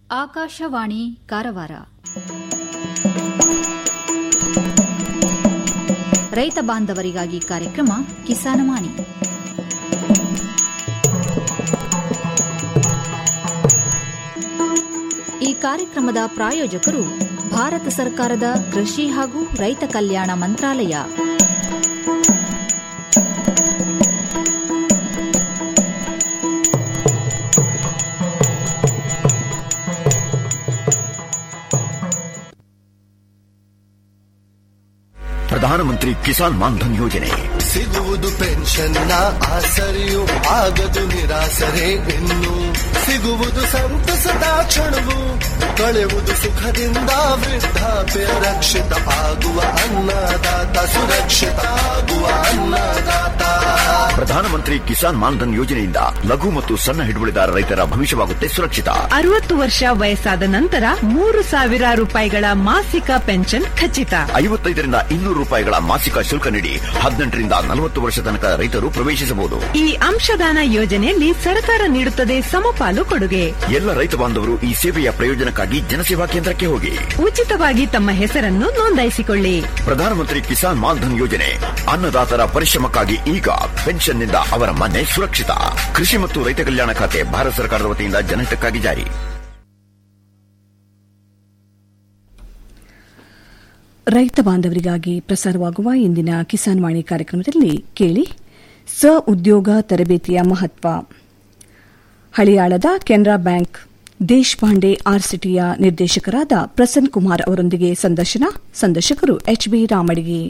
ಆಕಾಶವಾಣಿ ಕಾರವಾರ ರೈತ ಬಾಂಧವರಿಗಾಗಿ ಕಾರ್ಯಕ್ರಮ ಕಿಸಾನವಾಣಿ ಈ ಕಾರ್ಯಕ್ರಮದ ಪ್ರಾಯೋಜಕರು ಭಾರತ ಸರ್ಕಾರದ ಕೃಷಿ ಹಾಗೂ ರೈತ ಕಲ್ಯಾಣ ಮಂತ್ರಾಲಯ ಪ್ರಧಾನಮಂತ್ರಿ ಕಿಸಾನ್ ಮಾನ್ಧನ್ ಯೋಜನೆ ಸಿಗುವುದು ಪೆನ್ಷನ್ನ ಆಸರೆಯು ಆಗದು ನಿರಾಸರೆ ಇನ್ನು ಸಿಗುವುದು ಸಂತಸದ ಕ್ಷಣವು ಕಳೆಯುವುದು ಸುಖದಿಂದ ವೃದ್ಧಾಪ್ಯ ರಕ್ಷಿತ ಆಗುವ ಅನ್ನದಾತ ಸುರಕ್ಷಿತ ಆಗುವ ಅನ್ನದಾತ ಪ್ರಧಾನಮಂತ್ರಿ ಕಿಸಾನ್ ಮಾನ್ಧನ್ ಯೋಜನೆಯಿಂದ ಲಘು ಮತ್ತು ಸಣ್ಣ ಹಿಡುವಳಿದಾರ ರೈತರ ಭವಿಷ್ಯವಾಗುತ್ತೆ ಸುರಕ್ಷಿತ ಅರವತ್ತು ವರ್ಷ ವಯಸ್ಸಾದ ನಂತರ ಮೂರು ಸಾವಿರ ರೂಪಾಯಿಗಳ ಮಾಸಿಕ ಪೆನ್ಷನ್ ಖಚಿತ ಐವತ್ತೈದರಿಂದ ಇನ್ನೂರು ರೂಪಾಯಿಗಳ ಮಾಸಿಕ ಶುಲ್ಕ ನೀಡಿ ಹದಿನೆಂಟರಿಂದ ನಲವತ್ತು ವರ್ಷ ತನಕ ರೈತರು ಪ್ರವೇಶಿಸಬಹುದು ಈ ಅಂಶದಾನ ಯೋಜನೆಯಲ್ಲಿ ಸರ್ಕಾರ ನೀಡುತ್ತದೆ ಸಮಪಾಲು ಕೊಡುಗೆ ಎಲ್ಲ ರೈತ ಬಾಂಧವರು ಈ ಸೇವೆಯ ಪ್ರಯೋಜನಕ್ಕಾಗಿ ಜನಸೇವಾ ಕೇಂದ್ರಕ್ಕೆ ಹೋಗಿ ಉಚಿತವಾಗಿ ತಮ್ಮ ಹೆಸರನ್ನು ನೋಂದಾಯಿಸಿಕೊಳ್ಳಿ ಪ್ರಧಾನಮಂತ್ರಿ ಕಿಸಾನ್ ಮಾನ್ಧನ್ ಯೋಜನೆ ಅನ್ನದಾತರ ಪರಿಶ್ರಮಕ್ಕಾಗಿ ಈಗ ಪೆನ್ಷನ್ನಿಂದ ಅವರ ಮನೆ ಸುರಕ್ಷಿತ ಕೃಷಿ ಮತ್ತು ರೈತ ಕಲ್ಯಾಣ ಖಾತೆ ಭಾರತ ಸರ್ಕಾರದ ವತಿಯಿಂದ ಜನಹಿತಕ್ಕಾಗಿ ಜಾರಿ ರೈತ ಬಾಂಧವರಿಗಾಗಿ ಪ್ರಸಾರವಾಗುವ ಇಂದಿನ ಕಿಸಾನ್ ವಾಣಿ ಕಾರ್ಯಕ್ರಮದಲ್ಲಿ ಕೇಳಿ ಸ ಉದ್ಯೋಗ ತರಬೇತಿಯ ಮಹತ್ವ ಹಳಿಯಾಳದ ಕೆನರಾ ಬ್ಯಾಂಕ್ ದೇಶಪಾಂಡೆ ಆರ್ಸಿಟಿಯ ನಿರ್ದೇಶಕರಾದ ಪ್ರಸನ್ ಕುಮಾರ್ ಅವರೊಂದಿಗೆ ಸಂದರ್ಶನ ಸಂದರ್ಶಕರು ಎಚ್ಬಿ ರಾಮಡಿಗೆ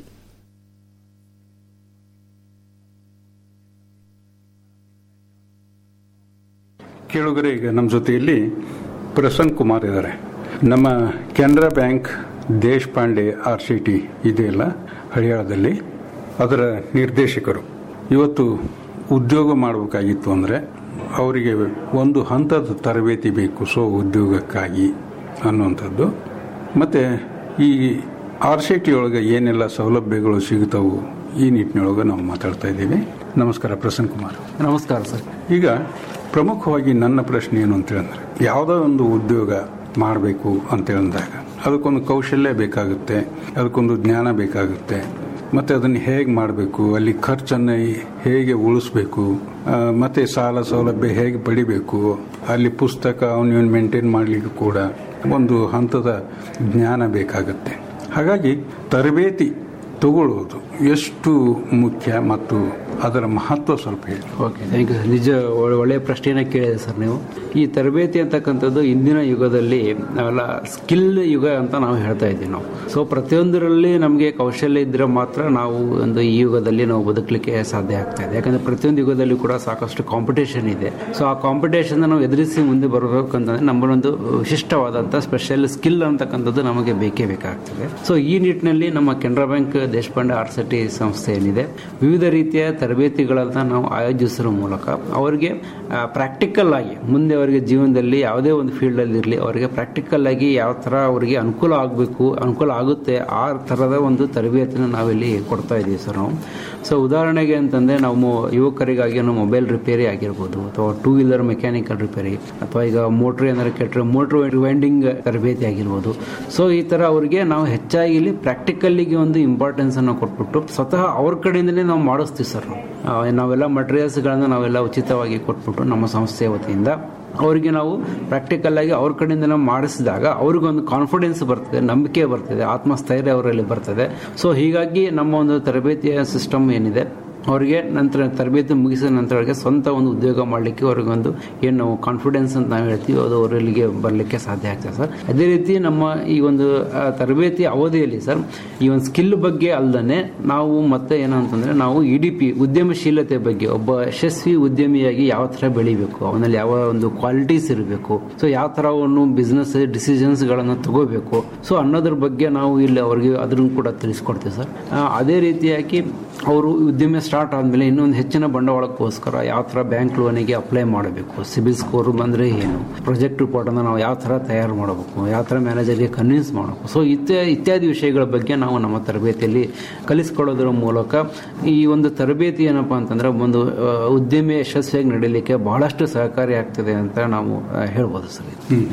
ಕೇಳುಗರೆ ಈಗ ನಮ್ಮ ಜೊತೆಯಲ್ಲಿ ಪ್ರಸನ್ನ ಕುಮಾರ್ ಇದ್ದಾರೆ ನಮ್ಮ Canara bank Deshpande R C T ಇದೆಯಲ್ಲ ಹಳಿಯಾಳದಲ್ಲಿ ಅದರ ನಿರ್ದೇಶಕರು ಇವತ್ತು ಉದ್ಯೋಗ ಮಾಡಬೇಕಾಗಿತ್ತು ಅಂದರೆ ಅವರಿಗೆ ಒಂದು ಹಂತದ ತರಬೇತಿ ಬೇಕು ಸೊ ಉದ್ಯೋಗಕ್ಕಾಗಿ ಅನ್ನುವಂಥದ್ದು ಮತ್ತು ಈ ಆರ್ ಸಿ ಟಿ ಒಳಗೆ ಏನೆಲ್ಲ ಸೌಲಭ್ಯಗಳು ಸಿಗ್ತಾವು ಈ ನಿಟ್ಟಿನೊಳಗೆ ನಾವು ಮಾತಾಡ್ತಾ ಇದ್ದೀವಿ ನಮಸ್ಕಾರ ಪ್ರಸನ್ನ ಕುಮಾರ್ ನಮಸ್ಕಾರ ಸರ್ ಈಗ ಪ್ರಮುಖವಾಗಿ ನನ್ನ ಪ್ರಶ್ನೆ ಏನು ಅಂತ ಹೇಳಿದ್ರೆ ಯಾವುದೋ ಒಂದು ಉದ್ಯೋಗ ಮಾಡಬೇಕು ಅಂತ ಹೇಳಿದಾಗ ಅದಕ್ಕೊಂದು ಕೌಶಲ್ಯ ಬೇಕಾಗುತ್ತೆ ಅದಕ್ಕೊಂದು ಜ್ಞಾನ ಬೇಕಾಗುತ್ತೆ ಮತ್ತೆ ಅದನ್ನು ಹೇಗೆ ಮಾಡಬೇಕು ಅಲ್ಲಿ ಖರ್ಚನ್ನು ಹೇಗೆ ಉಳಿಸ್ಬೇಕು ಆ, ಮತ್ತೆ ಸಾಲ ಸೌಲಭ್ಯ ಹೇಗೆ ಪಡಿಬೇಕು ಅಲ್ಲಿ ಪುಸ್ತಕ ಅವನು ಮೇಂಟೈನ್ ಮಾಡಲಿಕ್ಕೆ ಕೂಡ ಒಂದು ಹಂತದ ಜ್ಞಾನ ಬೇಕಾಗುತ್ತೆ ಹಾಗಾಗಿ ತರಬೇತಿ ತಗೊಳ್ಳೋದು ಎಷ್ಟು ಮುಖ್ಯ ಮತ್ತು ಅದರ ಮಹತ್ವ ಸ್ವಲ್ಪ ಹೇಳಿ ಓಕೆ ಥ್ಯಾಂಕ್ ಯು ಸರ್ ನಿಜ ಒಳ್ಳೆ- ಒಳ್ಳೆಯ ಪ್ರಶ್ನೆನ ಕೇಳಿದೆ ಸರ್ ನೀವು ಈ ತರಬೇತಿ ಅಂತಕ್ಕಂಥದ್ದು ಇಂದಿನ ಯುಗದಲ್ಲಿ ನಾವೆಲ್ಲ ಸ್ಕಿಲ್ ಯುಗ ಅಂತ ನಾವು ಹೇಳ್ತಾ ಇದ್ದೀವಿ ನಾವು ಸೊ ಪ್ರತಿಯೊಂದರಲ್ಲಿ ನಮಗೆ ಕೌಶಲ್ಯ ಇದ್ದರೆ ಮಾತ್ರ ನಾವು ಒಂದು ಈ ಯುಗದಲ್ಲಿ ನಾವು ಬದುಕಲಿಕ್ಕೆ ಸಾಧ್ಯ ಆಗ್ತಾ ಇದೆ ಯಾಕಂದರೆ ಪ್ರತಿಯೊಂದು ಯುಗದಲ್ಲಿ ಕೂಡ ಸಾಕಷ್ಟು ಕಾಂಪಿಟೇಷನ್ ಇದೆ ಸೊ ಆ ಕಾಂಪಿಟೇಷನ್ ನಾವು ಎದುರಿಸಿ ಮುಂದೆ ಬರಬೇಕಂತಂದ್ರೆ ನಮ್ಮಲ್ಲೊಂದು ವಿಶಿಷ್ಟವಾದಂಥ ಸ್ಪೆಷಲ್ ಸ್ಕಿಲ್ ಅಂತಕ್ಕಂಥದ್ದು ನಮಗೆ ಬೇಕೇ ಬೇಕಾಗ್ತದೆ ಸೊ ಈ ನಿಟ್ಟಿನಲ್ಲಿ ನಮ್ಮ Canara bank Deshpande R C T ಸಂಸ್ಥೆ ಏನಿದೆ ವಿವಿಧ ರೀತಿಯ ತರಬೇತಿಗಳನ್ನು ನಾವು ಆಯೋಜಿಸುವ ಮೂಲಕ ಅವರಿಗೆ ಪ್ರಾಕ್ಟಿಕಲ್ ಆಗಿ ಮುಂದೆ ಅವರಿಗೆ ಜೀವನದಲ್ಲಿ ಯಾವುದೇ ಒಂದು ಫೀಲ್ಡಲ್ಲಿ ಇರಲಿ ಅವರಿಗೆ ಪ್ರಾಕ್ಟಿಕಲ್ ಆಗಿ ಯಾವ ಥರ ಅವರಿಗೆ ಅನುಕೂಲ ಆಗಬೇಕು ಅನುಕೂಲ ಆಗುತ್ತೆ ಆ ಥರದ ಒಂದು ತರಬೇತಿನ ನಾವಿಲ್ಲಿ ಕೊಡ್ತಾ ಇದ್ದೀವಿ ಸರ್ ನಾವು ಸೊ ಉದಾಹರಣೆಗೆ ಅಂತಂದರೆ ನಾವು ಮೊ- ಯುವಕರಿಗಾಗಿ ನಾವು ಮೊಬೈಲ್ ರಿಪೇರಿ ಆಗಿರ್ಬೋದು ಅಥವಾ ಟೂ ವೀಲರ್ ಮೆಕ್ಯಾನಿಕಲ್ ರಿಪೇರಿ ಅಥವಾ ಈಗ ಮೋಟ್ರ್ ಏನಾದ್ರು ಕೆಟ್ಟರೆ ಮೋಟ್ರ್ ರಿವೈಂಡಿಂಗ್ ತರಬೇತಿ ಆಗಿರ್ಬೋದು ಸೊ ಈ ಥರ ಅವರಿಗೆ ನಾವು ಹೆಚ್ಚಾಗಿ ಇಲ್ಲಿ ಪ್ರಾಕ್ಟಿಕಲ್ಲಿಗೆ ಒಂದು ಇಂಪಾರ್ಟೆನ್ಸ್ ಅನ್ನು ಕೊಟ್ಬಿಟ್ಟು ಸ್ವತಃ ಅವ್ರ ಕಡೆಯಿಂದಲೇ ನಾವು ಮಾಡಿಸ್ತೀವಿ ಸರ್ ನಾವು ಆ, ನಾವೆಲ್ಲ ಮಟೀರಿಯಲ್ಸ್ಗಳನ್ನು ನಾವೆಲ್ಲ ಉಚಿತವಾಗಿ ಕೊಟ್ಬಿಟ್ಟು ನಮ್ಮ ಸಂಸ್ಥೆಯ ವತಿಯಿಂದ ಅವರಿಗೆ ನಾವು ಪ್ರಾಕ್ಟಿಕಲ್ ಆಗಿ ಅವ್ರ ಕಡೆಯಿಂದ ನಾವು ಮಾಡಿಸಿದಾಗ ಅವ್ರಿಗೊಂದು ಕಾನ್ಫಿಡೆನ್ಸ್ ಬರ್ತದೆ ನಂಬಿಕೆ ಬರ್ತದೆ ಆತ್ಮಸ್ಥೈರ್ಯ ಅವರಲ್ಲಿ ಬರ್ತದೆ ಸೊ ಹೀಗಾಗಿ ನಮ್ಮ ಒಂದು ತರಬೇತಿಯ ಸಿಸ್ಟಮ್ ಏನಿದೆ ಅವರಿಗೆ ನಂತರ ತರಬೇತಿ ಮುಗಿಸಿದ ನಂತರ ಅವರಿಗೆ ಸ್ವಂತ ಒಂದು ಉದ್ಯೋಗ ಮಾಡಲಿಕ್ಕೆ ಅವ್ರಿಗೊಂದು ಏನು ನಾವು ಕಾನ್ಫಿಡೆನ್ಸ್ ಅಂತ ನಾವು ಹೇಳ್ತೀವಿ ಅದು ಅವರಲ್ಲಿಗೆ ಬರಲಿಕ್ಕೆ ಸಾಧ್ಯ ಆಗ್ತದೆ ಸರ್ ಅದೇ ರೀತಿ ನಮ್ಮ ಈ ಒಂದು ಆ, ತರಬೇತಿ ಅವಧಿಯಲ್ಲಿ ಸರ್ ಈ ಒಂದು ಸ್ಕಿಲ್ ಬಗ್ಗೆ ಅಲ್ಲದೆ ನಾವು ಮತ್ತೆ ಏನಂತಂದ್ರೆ ನಾವು ಇ ಡಿ ಪಿ ಉದ್ಯಮಶೀಲತೆ ಬಗ್ಗೆ ಒಬ್ಬ ಯಶಸ್ವಿ ಉದ್ಯಮಿಯಾಗಿ ಯಾವ ಥರ ಬೆಳಿಬೇಕು ಅವನಲ್ಲಿ ಯಾವ ಒಂದು ಕ್ವಾಲಿಟೀಸ್ ಇರಬೇಕು ಸೊ ಯಾವ ಥರ ಅವನು ಬಿಸ್ನೆಸ್ ಡಿಸಿಷನ್ಸ್ಗಳನ್ನು ತಗೋಬೇಕು ಸೊ ಅನ್ನೋದ್ರ ಬಗ್ಗೆ ನಾವು ಇಲ್ಲಿ ಅವ್ರಿಗೆ ಅದನ್ನು ಕೂಡ ತಿಳಿಸ್ಕೊಡ್ತೀವಿ ಸರ್ ಆ, ಅದೇ ರೀತಿಯಾಗಿ ಅವರು ಉದ್ಯಮ ಸ್ಟಾರ್ಟ್ ಆದಮೇಲೆ ಇನ್ನೊಂದು ಹೆಚ್ಚಿನ ಬಂಡವಾಳಕ್ಕೋಸ್ಕರ ಯಾವ ಥರ ಬ್ಯಾಂಕ್ ಲೋನಿಗೆ ಅಪ್ಲೈ ಮಾಡಬೇಕು ಸಿಬಿಲ್ ಸ್ಕೋರ್ ಬಂದರೆ ಏನು ಪ್ರಾಜೆಕ್ಟ್ ರಿಪೋರ್ಟನ್ನು ನಾವು ಯಾವ ಥರ ತಯಾರು ಮಾಡಬೇಕು ಯಾವ ಥರ ಮ್ಯಾನೇಜರ್ಗೆ ಕನ್ವಿನ್ಸ್ ಮಾಡಬೇಕು ಸೊ ಇತ್ಯ ಇತ್ಯಾದಿ ವಿಷಯಗಳ ಬಗ್ಗೆ ನಾವು ನಮ್ಮ ತರಬೇತಿಯಲ್ಲಿ ಕಲಿಸ್ಕೊಳ್ಳೋದ್ರ ಮೂಲಕ ಈ ಒಂದು ತರಬೇತಿ ಏನಪ್ಪ ಅಂತಂದ್ರೆ ಒಂದು ಆ, ಉದ್ಯಮಿ ಯಶಸ್ವಿಯಾಗಿ ನಡೀಲಿಕ್ಕೆ ಬಹಳಷ್ಟು ಸಹಕಾರಿ ಆಗ್ತದೆ ಅಂತ ನಾವು ಆ, ಹೇಳ್ಬೋದು ಸರ್ ಇದು. ಹ್ಮ್.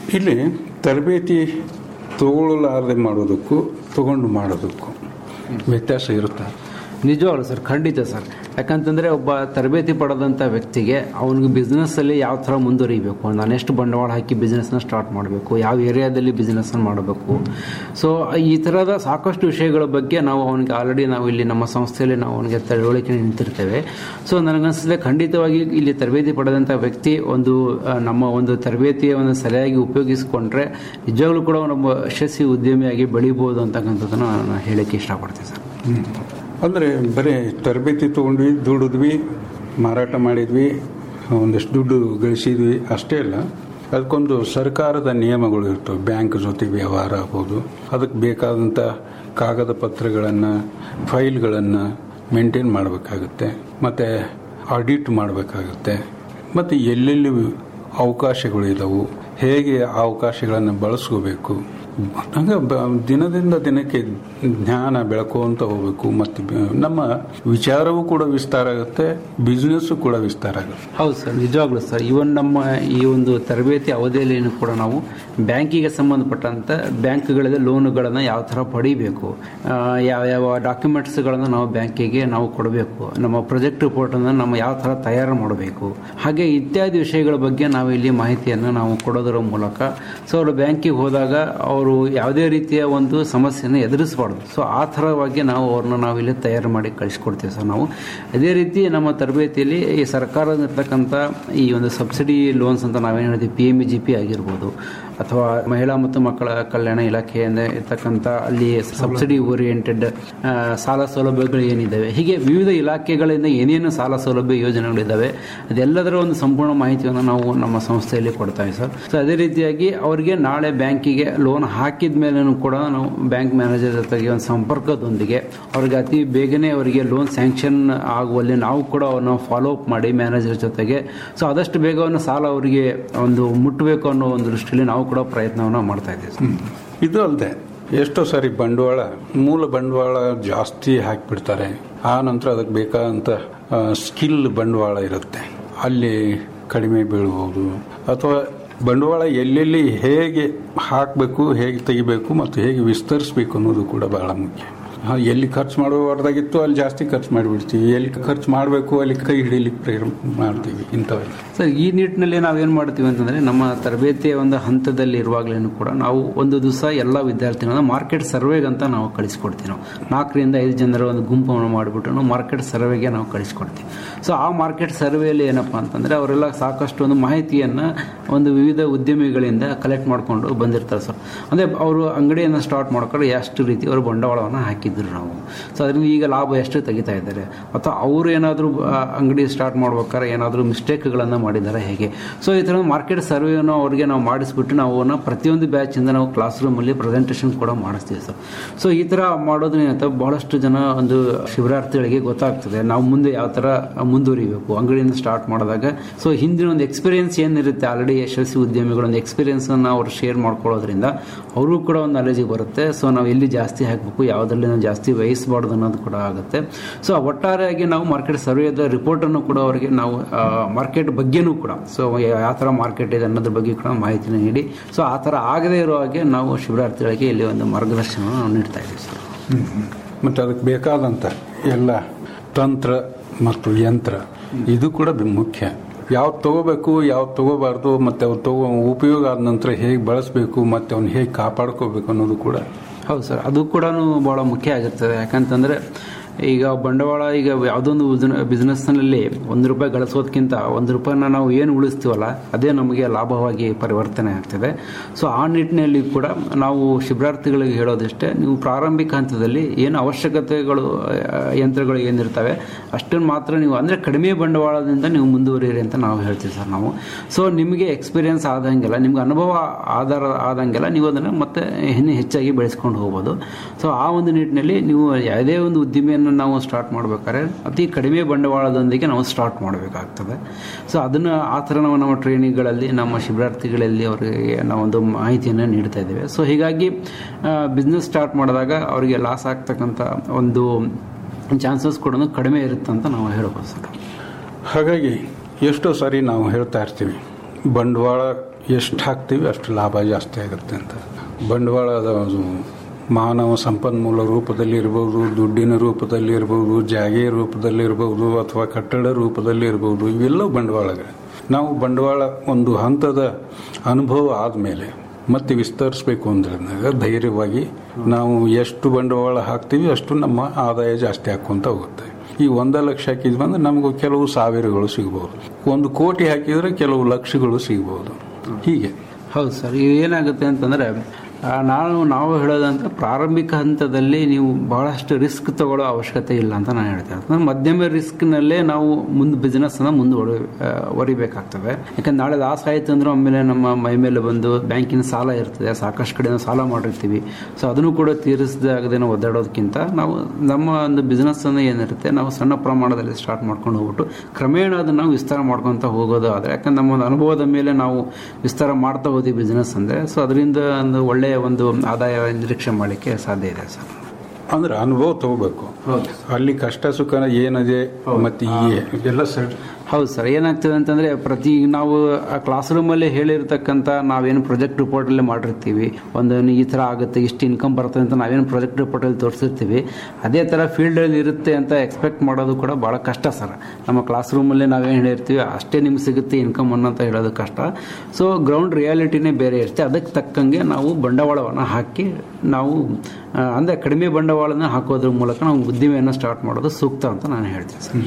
ಇಲ್ಲಿ ತರಬೇತಿ ತಗೊಳ್ಳಲಾರದೆ ಮಾಡೋದಕ್ಕೂ ತಗೊಂಡು ಮಾಡೋದಕ್ಕೂ ವ್ಯತ್ಯಾಸ ಇರುತ್ತೆ ನಿಜವಾಗ್ಲು ಸರ್ ಖಂಡಿತ ಸರ್ ಯಾಕಂತಂದ್ರೆ ಒಬ್ಬ ತರಬೇತಿ ಪಡೆದಂಥ ವ್ಯಕ್ತಿಗೆ ಅವನಿಗೆ ಬಿಸ್ನೆಸ್ಸಲ್ಲಿ ಯಾವ ಥರ ಮುಂದುವರಿಬೇಕು ನಾನು ಎಷ್ಟು ಬಂಡವಾಳ ಹಾಕಿ ಬಿಸ್ನೆಸ್ನ ಸ್ಟಾರ್ಟ್ ಮಾಡಬೇಕು ಯಾವ ಏರಿಯಾದಲ್ಲಿ ಬಿಸ್ನೆಸ್ನ ಮಾಡಬೇಕು ಸೊ ಈ ಥರದ ಸಾಕಷ್ಟು ವಿಷಯಗಳ ಬಗ್ಗೆ ನಾವು ಅವನಿಗೆ ಆಲ್ರೆಡಿ ನಾವು ಇಲ್ಲಿ ನಮ್ಮ ಸಂಸ್ಥೆಯಲ್ಲಿ ನಾವು ಅವನಿಗೆ ತಿಳುವಳಿಕೆ ನಿಂತಿರ್ತೇವೆ ಸೊ ನನಗನ್ಸಿದೆ ಖಂಡಿತವಾಗಿ ಇಲ್ಲಿ ತರಬೇತಿ ಪಡೆದಂಥ ವ್ಯಕ್ತಿ ಒಂದು ಆ, ನಮ್ಮ ಒಂದು ತರಬೇತಿಯನ್ನು ಸರಿಯಾಗಿ ಉಪಯೋಗಿಸಿಕೊಂಡ್ರೆ ನಿಜವಾಗ್ಲೂ ಕೂಡ ಅವನೊಬ್ಬ ಯಶಸ್ವಿ ಉದ್ಯಮಿಯಾಗಿ ಬೆಳಿಬೋದು ಅಂತಕ್ಕಂಥದ್ದನ್ನು ನಾನು ಹೇಳಕ್ಕೆ ಇಷ್ಟಪಡ್ತೀನಿ ಸರ್ ಅಂದರೆ ಬರೀ ತರಬೇತಿ ತೊಗೊಂಡ್ವಿ ದುಡಿದ್ವಿ ಮಾರಾಟ ಮಾಡಿದ್ವಿ ಒಂದಷ್ಟು ದುಡ್ಡು ಗಳಿಸಿದ್ವಿ ಅಷ್ಟೇ ಅಲ್ಲ ಅದಕ್ಕೊಂದು ಸರ್ಕಾರದ ನಿಯಮಗಳು ಇರ್ತವೆ ಬ್ಯಾಂಕ್ ಜೊತೆ ವ್ಯವಹಾರ ಆಗ್ಬೋದು ಅದಕ್ಕೆ ಬೇಕಾದಂಥ ಕಾಗದ ಪತ್ರಗಳನ್ನು ಫೈಲ್ಗಳನ್ನು ಮೇಂಟೈನ್ ಮಾಡಬೇಕಾಗುತ್ತೆ ಮತ್ತು ಆಡಿಟ್ ಮಾಡಬೇಕಾಗುತ್ತೆ ಮತ್ತು ಎಲ್ಲೆಲ್ಲಿ ಅವಕಾಶಗಳು ಇದಾವು ಹೇಗೆ ಆ ಅವಕಾಶಗಳನ್ನು ಬಳಸ್ಕೋಬೇಕು ಹಂಗೆ ಬ- ದಿನದಿಂದ ದಿನಕ್ಕೆ ಜ್ಞಾನ ಬೆಳ್ಕೊಂತ ಹೋಗ್ಬೇಕು ಮತ್ತು ಬ- ನಮ್ಮ ವಿಚಾರವೂ ಕೂಡ ವಿಸ್ತಾರ ಆಗುತ್ತೆ ಬಿಸ್ನೆಸ್ಸು ಕೂಡ ವಿಸ್ತಾರ ಆಗುತ್ತೆ ಹೌದು ಸರ್ ನಿಜವಾಗ್ಲೂ ಸರ್ ಇವನ್ ನಮ್ಮ ಈ ಒಂದು ತರಬೇತಿ ಅವಧಿಯಲ್ಲಿ ಕೂಡ ನಾವು ಬ್ಯಾಂಕಿಗೆ ಸಂಬಂಧಪಟ್ಟಂತ ಬ್ಯಾಂಕ್ಗಳಲ್ಲಿ ಲೋನುಗಳನ್ನು ಯಾವ ಥರ ಪಡಿಬೇಕು ಆ, ಯಾವ ಯಾವ ಡಾಕ್ಯುಮೆಂಟ್ಸ್ಗಳನ್ನು ನಾವು ಬ್ಯಾಂಕಿಗೆ ನಾವು ಕೊಡಬೇಕು ನಮ್ಮ ಪ್ರಾಜೆಕ್ಟ್ ರಿಪೋರ್ಟನ್ನು ನಮ್ಮ ಯಾವ ಥರ ತಯಾರು ಮಾಡಬೇಕು ಹಾಗೆ ಇತ್ಯಾದಿ ವಿಷಯಗಳ ಬಗ್ಗೆ ನಾವು ಇಲ್ಲಿ ಮಾಹಿತಿಯನ್ನು ನಾವು ಕೊಡೋದರ ಮೂಲಕ ಸೊ ಅವರು ಬ್ಯಾಂಕಿಗೆ ಹೋದಾಗ ಅವರು ಯಾವುದೇ ರೀತಿಯ ಒಂದು ಸಮಸ್ಯೆಯನ್ನು ಎದುರಿಸಬಾರ್ದು ಸೊ ಆ ಥರವಾಗಿ ನಾವು ಅವ್ರನ್ನ ನಾವು ಇಲ್ಲಿ ತಯಾರು ಮಾಡಿ ಕಳಿಸ್ಕೊಡ್ತೀವಿ ಸರ್ ನಾವು ಅದೇ ರೀತಿ ನಮ್ಮ ತರಬೇತಿಯಲ್ಲಿ ಈ ಸರ್ಕಾರದಲ್ಲಿರ್ತಕ್ಕಂಥ ಈ ಒಂದು ಸಬ್ಸಿಡಿ ಲೋನ್ಸ್ ಅಂತ ನಾವೇನು ಹೇಳ್ತೀವಿ ಪಿ ಎಮ್ ಜಿ ಪಿ ಆಗಿರ್ಬೋದು ಅಥವಾ ಮಹಿಳಾ ಮತ್ತು ಮಕ್ಕಳ ಕಲ್ಯಾಣ ಇಲಾಖೆಯಿಂದ ಇರ್ತಕ್ಕಂಥ ಅಲ್ಲಿ ಸಬ್ಸಿಡಿ ಓರಿಯೆಂಟೆಡ್ ಸಾಲ ಸೌಲಭ್ಯಗಳು ಏನಿದ್ದಾವೆ ಹೀಗೆ ವಿವಿಧ ಇಲಾಖೆಗಳಿಂದ ಏನೇನು ಸಾಲ ಸೌಲಭ್ಯ ಯೋಜನೆಗಳಿದ್ದಾವೆ ಅದೆಲ್ಲದರ ಒಂದು ಸಂಪೂರ್ಣ ಮಾಹಿತಿಯನ್ನು ನಾವು ನಮ್ಮ ಸಂಸ್ಥೆಯಲ್ಲಿ ಕೊಡ್ತಾವೆ ಸರ್ ಸೊ ಅದೇ ರೀತಿಯಾಗಿ ಅವರಿಗೆ ನಾಳೆ ಬ್ಯಾಂಕಿಗೆ ಲೋನ್ ಹಾಕಿದ ಮೇಲೂ ಕೂಡ ನಾವು ಬ್ಯಾಂಕ್ ಮ್ಯಾನೇಜರ್ ಜೊತೆಗೆ ಒಂದು ಸಂಪರ್ಕದೊಂದಿಗೆ ಅವ್ರಿಗೆ ಅತಿ ಬೇಗನೆ ಅವರಿಗೆ ಲೋನ್ ಸ್ಯಾಂಕ್ಷನ್ ಆಗುವಲ್ಲಿ ನಾವು ಕೂಡ ಅವ್ರನ್ನ ಫಾಲೋ ಅಪ್ ಮಾಡಿ ಮ್ಯಾನೇಜರ್ ಜೊತೆಗೆ ಸೊ ಆದಷ್ಟು ಬೇಗ ಒಂದು ಸಾಲ ಅವರಿಗೆ ಒಂದು ಮುಟ್ಟಬೇಕು ಅನ್ನೋ ಒಂದು ದೃಷ್ಟಿಯಲ್ಲಿ ನಾವು ಕೂಡ ಪ್ರಯತ್ನವನ್ನು ಮಾಡ್ತಾ ಇದ್ದೀವಿ ಸರ್ ಇದು ಅಲ್ಲದೆ ಎಷ್ಟೋ ಸಾರಿ ಬಂಡವಾಳ ಮೂಲ ಬಂಡವಾಳ ಜಾಸ್ತಿ ಹಾಕಿಬಿಡ್ತಾರೆ ಆ ನಂತರ ಅದಕ್ಕೆ ಬೇಕಾದಂಥ ಸ್ಕಿಲ್ ಬಂಡವಾಳ ಇರುತ್ತೆ ಅಲ್ಲಿ ಕಡಿಮೆ ಬೀಳ್ಬೋದು ಅಥವಾ ಬಂಡವಾಳ ಎಲ್ಲೆಲ್ಲಿ ಹೇಗೆ ಹಾಕಬೇಕು ಹೇಗೆ ತೆಗಿಬೇಕು ಮತ್ತು ಹೇಗೆ ವಿಸ್ತರಿಸಬೇಕು ಅನ್ನೋದು ಕೂಡ ಬಹಳ ಮುಖ್ಯ ಹಾ, ಎಲ್ಲಿ ಖರ್ಚು ಮಾಡಬಾರ್ದಾಗಿತ್ತು ಅಲ್ಲಿ ಜಾಸ್ತಿ ಖರ್ಚು ಮಾಡಿಬಿಡ್ತೀವಿ ಎಲ್ಲಿ ಖರ್ಚು ಮಾಡಬೇಕು ಅಲ್ಲಿ ಕೈ ಹಿಡಿಲಿಕ್ಕೆ ಪ್ರೇರಣೆ ಮಾಡ್ತೀವಿ ಇಂಥವೆಲ್ಲ ಸರ್ ಈ ನಿಟ್ಟಿನಲ್ಲಿ ನಾವೇನು ಮಾಡ್ತೀವಿ ಅಂತಂದರೆ ನಮ್ಮ ತರಬೇತಿಯ ಒಂದು ಹಂತದಲ್ಲಿ ಇರುವಾಗಲೂ ಕೂಡ ನಾವು ಒಂದು ದಿವಸ ಎಲ್ಲ ವಿದ್ಯಾರ್ಥಿಗಳನ್ನ ಮಾರ್ಕೆಟ್ ಸರ್ವೆಗಂತ ನಾವು ಕಳಿಸ್ಕೊಡ್ತೀವಿ ನಾವು ನಾಲ್ಕರಿಂದ ಐದು ಜನರ ಒಂದು ಗುಂಪನ್ನು ಮಾಡಿಬಿಟ್ಟು ನಾವು ಮಾರ್ಕೆಟ್ ಸರ್ವೆಗೆ ನಾವು ಕಳಿಸ್ಕೊಡ್ತೀವಿ ಸೊ ಆ ಮಾರ್ಕೆಟ್ ಸರ್ವೆಯಲ್ಲಿ ಏನಪ್ಪ ಅಂತಂದರೆ ಅವರೆಲ್ಲ ಸಾಕಷ್ಟು ಒಂದು ಮಾಹಿತಿಯನ್ನು ಒಂದು ವಿವಿಧ ಉದ್ಯಮಿಗಳಿಂದ ಕಲೆಕ್ಟ್ ಮಾಡಿಕೊಂಡು ಬಂದಿರ್ತಾರೆ ಸರ್ ಅಂದರೆ ಅವರು ಅಂಗಡಿಯನ್ನು ಸ್ಟಾರ್ಟ್ ಮಾಡ್ಕೊಂಡು ಎಷ್ಟು ರೀತಿ ಅವರು ಬಂಡವಾಳವನ್ನು ಹಾಕಿದ್ರು ನಾವು ಸೊ ಅದರಿಂದ ಈಗ ಲಾಭ ಎಷ್ಟು ತೆಗಿತಾ ಇದ್ದಾರೆ ಅಥವಾ ಅವರು ಏನಾದರೂ ಅಂಗಡಿ ಸ್ಟಾರ್ಟ್ ಮಾಡ್ಬೇಕಾದ್ರೆ ಏನಾದರೂ ಮಿಸ್ಟೇಕ್ಗಳನ್ನು ಮಾಡಿದ್ದಾರೆ ಹೇಗೆ ಸೊ ಈ ಥರ ಮಾರ್ಕೆಟ್ ಸರ್ವೆಯನ್ನು ಅವ್ರಿಗೆ ನಾವು ಮಾಡಿಸ್ಬಿಟ್ಟು ನಾವು ಅವನ್ನ ಪ್ರತಿಯೊಂದು ಬ್ಯಾಚಿಂದ ನಾವು ಕ್ಲಾಸ್ ರೂಮಲ್ಲಿ ಪ್ರೆಸೆಂಟೇಷನ್ ಕೂಡ ಮಾಡಿಸ್ತೀವಿ ಸರ್ ಸೊ ಈ ಥರ ಮಾಡೋದ್ರಿಂದ ಬಹಳಷ್ಟು ಜನ ಒಂದು ಶಿಬಿರಾರ್ಥಿಗಳಿಗೆ ಗೊತ್ತಾಗ್ತದೆ ನಾವು ಮುಂದೆ ಯಾವ ಥರ ಮುಂದುವರಿಬೇಕು ಅಂಗಡಿಯಿಂದ ಸ್ಟಾರ್ಟ್ ಮಾಡಿದಾಗ ಸೊ ಹಿಂದಿನ ಒಂದು ಎಕ್ಸ್ಪೀರಿಯನ್ಸ್ ಏನಿರುತ್ತೆ ಆಲ್ರೆಡಿ ಯಶಸ್ವಿ ಉದ್ಯಮಿಗಳ ಒಂದು ಎಕ್ಸ್ಪೀರಿಯನ್ಸನ್ನು ಅವ್ರು ಶೇರ್ ಮಾಡ್ಕೊಳ್ಳೋದ್ರಿಂದ ಅವ್ರಿಗೂ ಕೂಡ ಒಂದು ನಾಲೆಜಿಗೆ ಬರುತ್ತೆ ಸೊ ನಾವು ಎಲ್ಲಿ ಜಾಸ್ತಿ ಹಾಕಬೇಕು ಯಾವುದರಲ್ಲಿ ನಾವು ಜಾಸ್ತಿ ವಹಿಸಬಾರ್ದು ಅನ್ನೋದು ಕೂಡ ಆಗುತ್ತೆ ಸೊ ಒಟ್ಟಾರೆಯಾಗಿ ನಾವು ಮಾರ್ಕೆಟ್ ಸರ್ವೆದ ರಿಪೋರ್ಟನ್ನು ಕೂಡ ಅವರಿಗೆ ನಾವು ಮಾರ್ಕೆಟ್ ಬಗ್ಗೆನೂ ಕೂಡ ಸೊ ಯಾವ ಥರ ಮಾರ್ಕೆಟ್ ಇದೆ ಅನ್ನೋದ್ರ ಬಗ್ಗೆ ಕೂಡ ಮಾಹಿತಿನ ನೀಡಿ ಸೊ ಆ ಥರ ಆಗದೇ ಇರೋ ಹಾಗೆ ನಾವು ಶಿಬಿರಾರ್ಥಿಗಳಿಗೆ ಇಲ್ಲಿ ಒಂದು ಮಾರ್ಗದರ್ಶನವನ್ನು ನಾವು ನೀಡ್ತಾ ಇದ್ದೀವಿ ಸರ್ ಮತ್ತು ಅದಕ್ಕೆ ಬೇಕಾದಂಥ ಎಲ್ಲ ತಂತ್ರ ಮತ್ತು ಯಂತ್ರ ಇದು ಕೂಡ ಬಿ- ಮುಖ್ಯ ಯಾವ್ದು ತಗೋಬೇಕು ಯಾವ್ದು ತಗೋಬಾರ್ದು ಮತ್ತು ಅವ್ರು ತಗೋ ಉಪಯೋಗ ಆದ ನಂತರ ಹೇಗೆ ಬಳಸಬೇಕು ಮತ್ತು ಅವ್ನು ಹೇಗೆ ಕಾಪಾಡ್ಕೋಬೇಕು ಅನ್ನೋದು ಕೂಡ ಹೌದು ಸರ್ ಅದು ಕೂಡ ಭಾಳ ಮುಖ್ಯ ಆಗಿರ್ತದೆ ಯಾಕಂತಂದರೆ ಈಗ ಬಂಡವಾಳ ಈಗ ಯಾವುದೊಂದು ಬಿಸ್ನೆಸ್ನಲ್ಲಿ ಒಂದು ರೂಪಾಯಿ ಗಳಿಸೋದಕ್ಕಿಂತ ಒಂದು ರೂಪಾಯಿನ ನಾವು ಏನು ಉಳಿಸ್ತೀವಲ್ಲ ಅದೇ ನಮಗೆ ಲಾಭವಾಗಿ ಪರಿವರ್ತನೆ ಆಗ್ತದೆ ಸೊ ಆ ನಿಟ್ಟಿನಲ್ಲಿ ಕೂಡ ನಾವು ಶಿಬಿರಾರ್ಥಿಗಳಿಗೆ ಹೇಳೋದಿಷ್ಟೇ ನೀವು ಪ್ರಾರಂಭಿಕ ಹಂತದಲ್ಲಿ ಏನು ಅವಶ್ಯಕತೆಗಳು ಆ, ಯಂತ್ರಗಳು ಏನಿರ್ತವೆ ಅಷ್ಟನ್ನು ಮಾತ್ರ ನೀವು ಅಂದರೆ ಕಡಿಮೆ ಬಂಡವಾಳದಿಂದ ನೀವು ಮುಂದುವರಿಯಿರಿ ಅಂತ ನಾವು ಹೇಳ್ತೀವಿ ಸರ್ ನಾವು ಸೊ ನಿಮಗೆ ಎಕ್ಸ್ಪೀರಿಯನ್ಸ್ ಆದಂಗೆಲ್ಲ ನಿಮ್ಗೆ ಅನುಭವ ಆಧಾರ ಆದಂಗೆಲ್ಲ ನೀವು ಅದನ್ನು ಮತ್ತೆ ಇನ್ನೂ ಹೆಚ್ಚಾಗಿ ಬೆಳೆಸ್ಕೊಂಡು ಹೋಗ್ಬೋದು ಸೊ ಆ ಒಂದು ನಿಟ್ಟಿನಲ್ಲಿ ನೀವು ಯಾವುದೇ ಒಂದು ಉದ್ದಿಮೆಯನ್ನು ನಾವು ಸ್ಟಾರ್ಟ್ ಮಾಡ್ಬೇಕಾದ್ರೆ ಅತಿ ಕಡಿಮೆ ಬಂಡವಾಳದೊಂದಿಗೆ ನಾವು ಸ್ಟಾರ್ಟ್ ಮಾಡಬೇಕಾಗ್ತದೆ ಸೊ ಅದನ್ನು ಆ ಥರ ನಾವು ನಮ್ಮ ಟ್ರೈನಿಂಗ್ಗಳಲ್ಲಿ ನಮ್ಮ ಶಿಬಿರಾರ್ಥಿಗಳಲ್ಲಿ ಅವರಿಗೆ ನಾವೊಂದು ಮಾಹಿತಿಯನ್ನು ನೀಡ್ತಾ ಇದ್ದೇವೆ ಸೊ ಹೀಗಾಗಿ ಬಿಸ್ನೆಸ್ ಸ್ಟಾರ್ಟ್ ಮಾಡಿದಾಗ ಅವರಿಗೆ ಲಾಸ್ ಆಗ್ತಕ್ಕಂಥ ಒಂದು ಚಾನ್ಸಸ್ ಕೂಡ ಕಡಿಮೆ ಇರುತ್ತೆ ಅಂತ ನಾವು ಹೇಳ್ಬೋದು ಸರ್ ಹಾಗಾಗಿ ಎಷ್ಟೋ ಸಾರಿ ನಾವು ಹೇಳ್ತಾ ಇರ್ತೀವಿ ಬಂಡವಾಳ ಎಷ್ಟು ಹಾಕ್ತೀವಿ ಅಷ್ಟು ಲಾಭ ಜಾಸ್ತಿ ಆಗುತ್ತೆ ಅಂತ ಬಂಡವಾಳದ ಅದು ಮಾನವ ಸಂಪನ್ಮೂಲ ರೂಪದಲ್ಲಿ ಇರ್ಬೋದು ದುಡ್ಡಿನ ರೂಪದಲ್ಲಿ ಇರ್ಬೋದು ಜಾಗೆ ರೂಪದಲ್ಲಿ ಇರ್ಬೋದು ಅಥವಾ ಕಟ್ಟಡ ರೂಪದಲ್ಲಿ ಇರ್ಬೋದು ಇವೆಲ್ಲ ಬಂಡವಾಳಗಳು ನಾವು ಬಂಡವಾಳ ಒಂದು ಹಂತದ ಅನುಭವ ಆದಮೇಲೆ ಮತ್ತೆ ವಿಸ್ತರಿಸಬೇಕು ಅಂದಾಗ ಧೈರ್ಯವಾಗಿ ನಾವು ಎಷ್ಟು ಬಂಡವಾಳ ಹಾಕ್ತೀವಿ ಅಷ್ಟು ನಮ್ಮ ಆದಾಯ ಜಾಸ್ತಿ ಹಾಕ್ಕೊಂತ ಹೋಗುತ್ತೆ ಈ ಒಂದ ಲಕ್ಷ ಹಾಕಿದ್ವಿ ಅಂದ್ರೆ ನಮಗೂ ಕೆಲವು ಸಾವಿರಗಳು ಸಿಗ್ಬೋದು ಒಂದು ಕೋಟಿ ಹಾಕಿದ್ರೆ ಕೆಲವು ಲಕ್ಷಗಳು ಸಿಗ್ಬೋದು ಹೀಗೆ ಹೌದು ಸರ್ ಇದು ಏನಾಗುತ್ತೆ ಅಂತಂದ್ರೆ ಆ, ನಾನು ನಾವು ಹೇಳೋದಂತ ಪ್ರಾರಂಭಿಕ ಹಂತದಲ್ಲಿ ನೀವು ಬಹಳಷ್ಟು ರಿಸ್ಕ್ ತಗೊಳ್ಳೋ ಅವಶ್ಯಕತೆ ಇಲ್ಲ ಅಂತ ನಾನು ಹೇಳ್ತೇನೆ ಅಂದ್ರೆ ಮಧ್ಯಮ ರಿಸ್ಕ್ನಲ್ಲೇ ನಾವು ಮುಂದೆ ಬಿಸ್ನೆಸ್ ಅನ್ನ ಮುಂದೆ ಒರಿಬೇಕಾಗ್ತದೆ ಯಾಕಂದ್ರೆ ನಾಳೆ ಲಾಸ್ ಆಯಿತು ಅಂದ್ರೆ ಆಮೇಲೆ ನಮ್ಮ ಮೈ ಮೇಲೆ ಬಂದು ಬ್ಯಾಂಕಿನ ಸಾಲ ಇರ್ತದೆ ಸಾಕಷ್ಟು ಕಡೆ ಸಾಲ ಮಾಡಿರ್ತೀವಿ ಸೊ ಅದನ್ನು ಕೂಡ ತೀರಿಸದಾಗದೇನೋ ಒದ್ದಾಡೋದಕ್ಕಿಂತ ನಾವು ನಮ್ಮ ಒಂದು ಬಿಸ್ನೆಸ್ ಅನ್ನು ಏನಿರುತ್ತೆ ನಾವು ಸಣ್ಣ ಪ್ರಮಾಣದಲ್ಲಿ ಸ್ಟಾರ್ಟ್ ಮಾಡ್ಕೊಂಡು ಹೋಗ್ಬಿಟ್ಟು ಕ್ರಮೇಣ ಅದನ್ನು ನಾವು ವಿಸ್ತಾರ ಮಾಡ್ಕೊಂತ ಹೋಗೋದು ಆದರೆ ಯಾಕಂದ್ರೆ ನಮ್ಮ ಒಂದು ಅನುಭವದ ಮೇಲೆ ನಾವು ವಿಸ್ತಾರ ಮಾಡ್ತಾ ಹೋದ್ವಿ ಬಿಸ್ನೆಸ್ ಅಂದರೆ ಸೊ ಅದರಿಂದ ಒಂದು ಒಳ್ಳೆಯ ಒಂದು ಆದಾಯ ನಿರೀಕ್ಷೆ ಮಾಡಲಿಕ್ಕೆ ಸಾಧ್ಯ ಇದೆ ಸರ್ ಅಂದ್ರೆ ಅನುಭವ ತಗೋಬೇಕು ಅಲ್ಲಿ ಕಷ್ಟ ಸುಖ ಏನಿದೆ ಮತ್ತೆ ಈ ಎಲ್ಲ ಸರಿ ಹೌದು ಸರ್ ಏನಾಗ್ತದೆ ಅಂತಂದ್ರೆ ಪ್ರತಿ ನಾವು ಕ್ಲಾಸ್ ರೂಮಲ್ಲಿ ಹೇಳಿರ್ತಕ್ಕಂಥ ನಾವೇನು ಪ್ರಾಜೆಕ್ಟ್ ರಿಪೋರ್ಟಲ್ಲಿ ಮಾಡಿರ್ತೀವಿ ಒಂದು ಈ ಥರ ಆಗುತ್ತೆ ಇಷ್ಟು ಇನ್ಕಮ್ ಬರುತ್ತೆ ಅಂತ ನಾವೇನು ಪ್ರಾಜೆಕ್ಟ್ ರಿಪೋರ್ಟಲ್ಲಿ ತೋರಿಸಿರ್ತೀವಿ ಅದೇ ಥರ ಫೀಲ್ಡಲ್ಲಿ ಇರುತ್ತೆ ಅಂತ ಎಕ್ಸ್ಪೆಕ್ಟ್ ಮಾಡೋದು ಕೂಡ ಭಾಳ ಕಷ್ಟ ಸರ್ ನಮ್ಮ ಕ್ಲಾಸ್ ರೂಮಲ್ಲಿ ನಾವೇನು ಹೇಳಿರ್ತೀವಿ ಅಷ್ಟೇ ನಿಮ್ಗೆ ಸಿಗುತ್ತೆ ಇನ್ಕಮ್ ಅನ್ನೋಂತ ಹೇಳೋದು ಕಷ್ಟ ಸೊ ಗ್ರೌಂಡ್ ರಿಯಾಲಿಟಿನೇ ಬೇರೆ ಇರುತ್ತೆ ಅದಕ್ಕೆ ತಕ್ಕಂಗೆ ನಾವು ಬಂಡವಾಳವನ್ನು ಹಾಕಿ ನಾವು ಆ, ಅಂದ್ರೆ ಕಡಿಮೆ ಬಂಡವಾಳನ ಹಾಕೋದ್ರ ಮೂಲಕ ನಾವು ಉದ್ದಿಮೆಯನ್ನು ಸ್ಟಾರ್ಟ್ ಮಾಡೋದು ಸೂಕ್ತ ಅಂತ ನಾನು ಹೇಳ್ತೀನಿ ಸರ್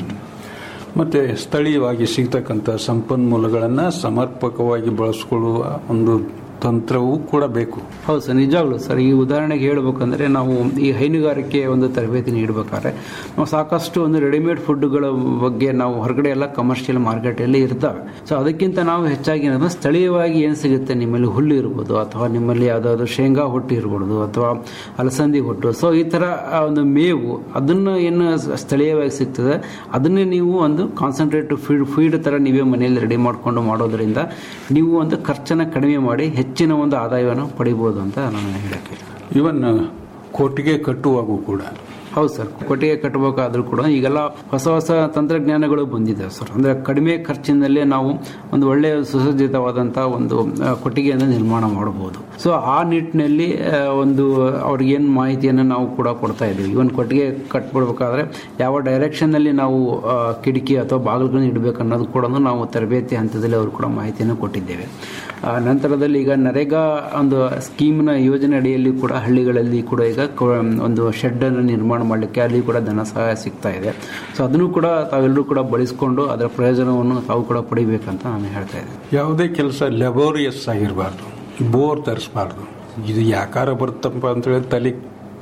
ಮತ್ತೆ ಸ್ಥಳೀಯವಾಗಿ ಸಿಗ್ತಕ್ಕಂಥ ಸಂಪನ್ಮೂಲಗಳನ್ನು ಸಮರ್ಪಕವಾಗಿ ಬಳಸ್ಕೊಳ್ಳುವ ಒಂದು ತಂತ್ರವೂ ಕೂಡ ಬೇಕು ಹೌದು ಸರ್ ನಿಜವಾಗ್ಲು ಸರ್ ಈ ಉದಾಹರಣೆಗೆ ಹೇಳ್ಬೇಕಂದ್ರೆ ನಾವು ಈ ಹೈನುಗಾರಿಕೆ ಒಂದು ತರಬೇತಿ ನೀಡಬೇಕಾದ್ರೆ ನಾವು ಸಾಕಷ್ಟು ಒಂದು ರೆಡಿಮೇಡ್ ಫುಡ್ಗಳ ಬಗ್ಗೆ ನಾವು ಹೊರಗಡೆ ಎಲ್ಲ ಕಮರ್ಷಿಯಲ್ ಮಾರ್ಕೆಟಲ್ಲಿ ಇರ್ತವೆ ಸೊ ಅದಕ್ಕಿಂತ ನಾವು ಹೆಚ್ಚಾಗಿ ಏನಂದ್ರೆ ಸ್ಥಳೀಯವಾಗಿ ಏನು ಸಿಗುತ್ತೆ ನಿಮ್ಮಲ್ಲಿ ಹುಲ್ಲು ಇರ್ಬೋದು ಅಥವಾ ನಿಮ್ಮಲ್ಲಿ ಯಾವುದಾದ್ರು ಶೇಂಗಾ ಹೊಟ್ಟು ಇರ್ಬೋದು ಅಥವಾ ಅಲಸಂದಿ ಹೊಟ್ಟು ಸೊ ಈ ಥರ ಆ ಒಂದು ಮೇವು ಅದನ್ನು ಏನು ಸ್ಥಳೀಯವಾಗಿ ಸಿಗ್ತದೆ ಅದನ್ನೇ ನೀವು ಒಂದು ಕಾನ್ಸಂಟ್ರೇಟ್ ಫೀಡ್ ಫೀಡ್ ಥರ ನೀವೇ ಮನೆಯಲ್ಲಿ ರೆಡಿ ಮಾಡಿಕೊಂಡು ಮಾಡೋದ್ರಿಂದ ನೀವು ಒಂದು ಖರ್ಚನ್ನು ಕಡಿಮೆ ಮಾಡಿ ಹೆಚ್ಚಿನ ಒಂದು ಆದಾಯವನ್ನು ಪಡಿಬೋದು ಅಂತ ನಾನು ಹೇಳಕ್ಕೆ ಇವನ್ ಕೊಟ್ಟಿಗೆ ಕಟ್ಟುವಾಗೂ ಕೂಡ ಹೌದು ಸರ್ ಕೊಟ್ಟಿಗೆ ಕಟ್ಟಬೇಕಾದ್ರೂ ಕೂಡ ಈಗೆಲ್ಲ ಹೊಸ ಹೊಸ ತಂತ್ರಜ್ಞಾನಗಳು ಬಂದಿದ್ದಾವೆ ಸರ್ ಅಂದ್ರೆ ಕಡಿಮೆ ಖರ್ಚಿನಲ್ಲೇ ನಾವು ಒಂದು ಒಳ್ಳೆಯ ಸುಸಜ್ಜಿತವಾದಂಥ ಒಂದು ಆ, ಕೊಟ್ಟಿಗೆಯನ್ನು ನಿರ್ಮಾಣ ಮಾಡಬಹುದು ಸೊ ಆ ನಿಟ್ಟಿನಲ್ಲಿ ಆ, ಒಂದು ಅವ್ರಿಗೇನು ಮಾಹಿತಿಯನ್ನು ನಾವು ಕೂಡ ಕೊಡ್ತಾ ಇದ್ದೀವಿ ಇವನ್ ಕೊಟ್ಟಿಗೆ ಕಟ್ಬಿಡ್ಬೇಕಾದ್ರೆ ಯಾವ ಡೈರೆಕ್ಷನ್ನಲ್ಲಿ ನಾವು ಆ, ಕಿಟಕಿ ಅಥವಾ ಬಾಗಿಲುಗಳನ್ನ ಇಡಬೇಕು ಅನ್ನೋದು ಕೂಡ ನಾವು ತರಬೇತಿ ಹಂತದಲ್ಲಿ ಅವರು ಕೂಡ ಮಾಹಿತಿಯನ್ನು ಕೊಟ್ಟಿದ್ದೇವೆ ಆ, ನಂತರದಲ್ಲಿ ಈಗ ನರೇಗಾ ಒಂದು ಸ್ಕೀಮ್ನ ಯೋಜನೆ ಅಡಿಯಲ್ಲಿ ಕೂಡ ಹಳ್ಳಿಗಳಲ್ಲಿ ಕೂಡ ಈಗ ಕೊ- ಒಂದು ಶೆಡ್ ಅನ್ನು ನಿರ್ಮಾಣ ಮಾಡಲಿಕ್ಕೆ ಅಲ್ಲಿ ಕೂಡ ಧನ ಸಹಾಯ ಸಿಗ್ತಾ ಇದೆ ಸೊ ಅದನ್ನು ಕೂಡ ತಾವೆಲ್ಲರೂ ಕೂಡ ಬಳಸ್ಕೊಂಡು ಅದರ ಪ್ರಯೋಜನವನ್ನು ತಾವು ಕೂಡ ಪಡಿಬೇಕಂತ ನಾನು ಹೇಳ್ತಾ ಇದ್ದೀನಿ ಯಾವುದೇ ಕೆಲಸ ಲೆಬೋರಿಯಸ್ ಆಗಿರಬಾರ್ದು ಬೋರ್ ತರಿಸ್ಬಾರ್ದು ಇದು ಯಾಕಾರ ಬರುತ್ತಪ್ಪ ಅಂತೇಳಿ ತಲೆ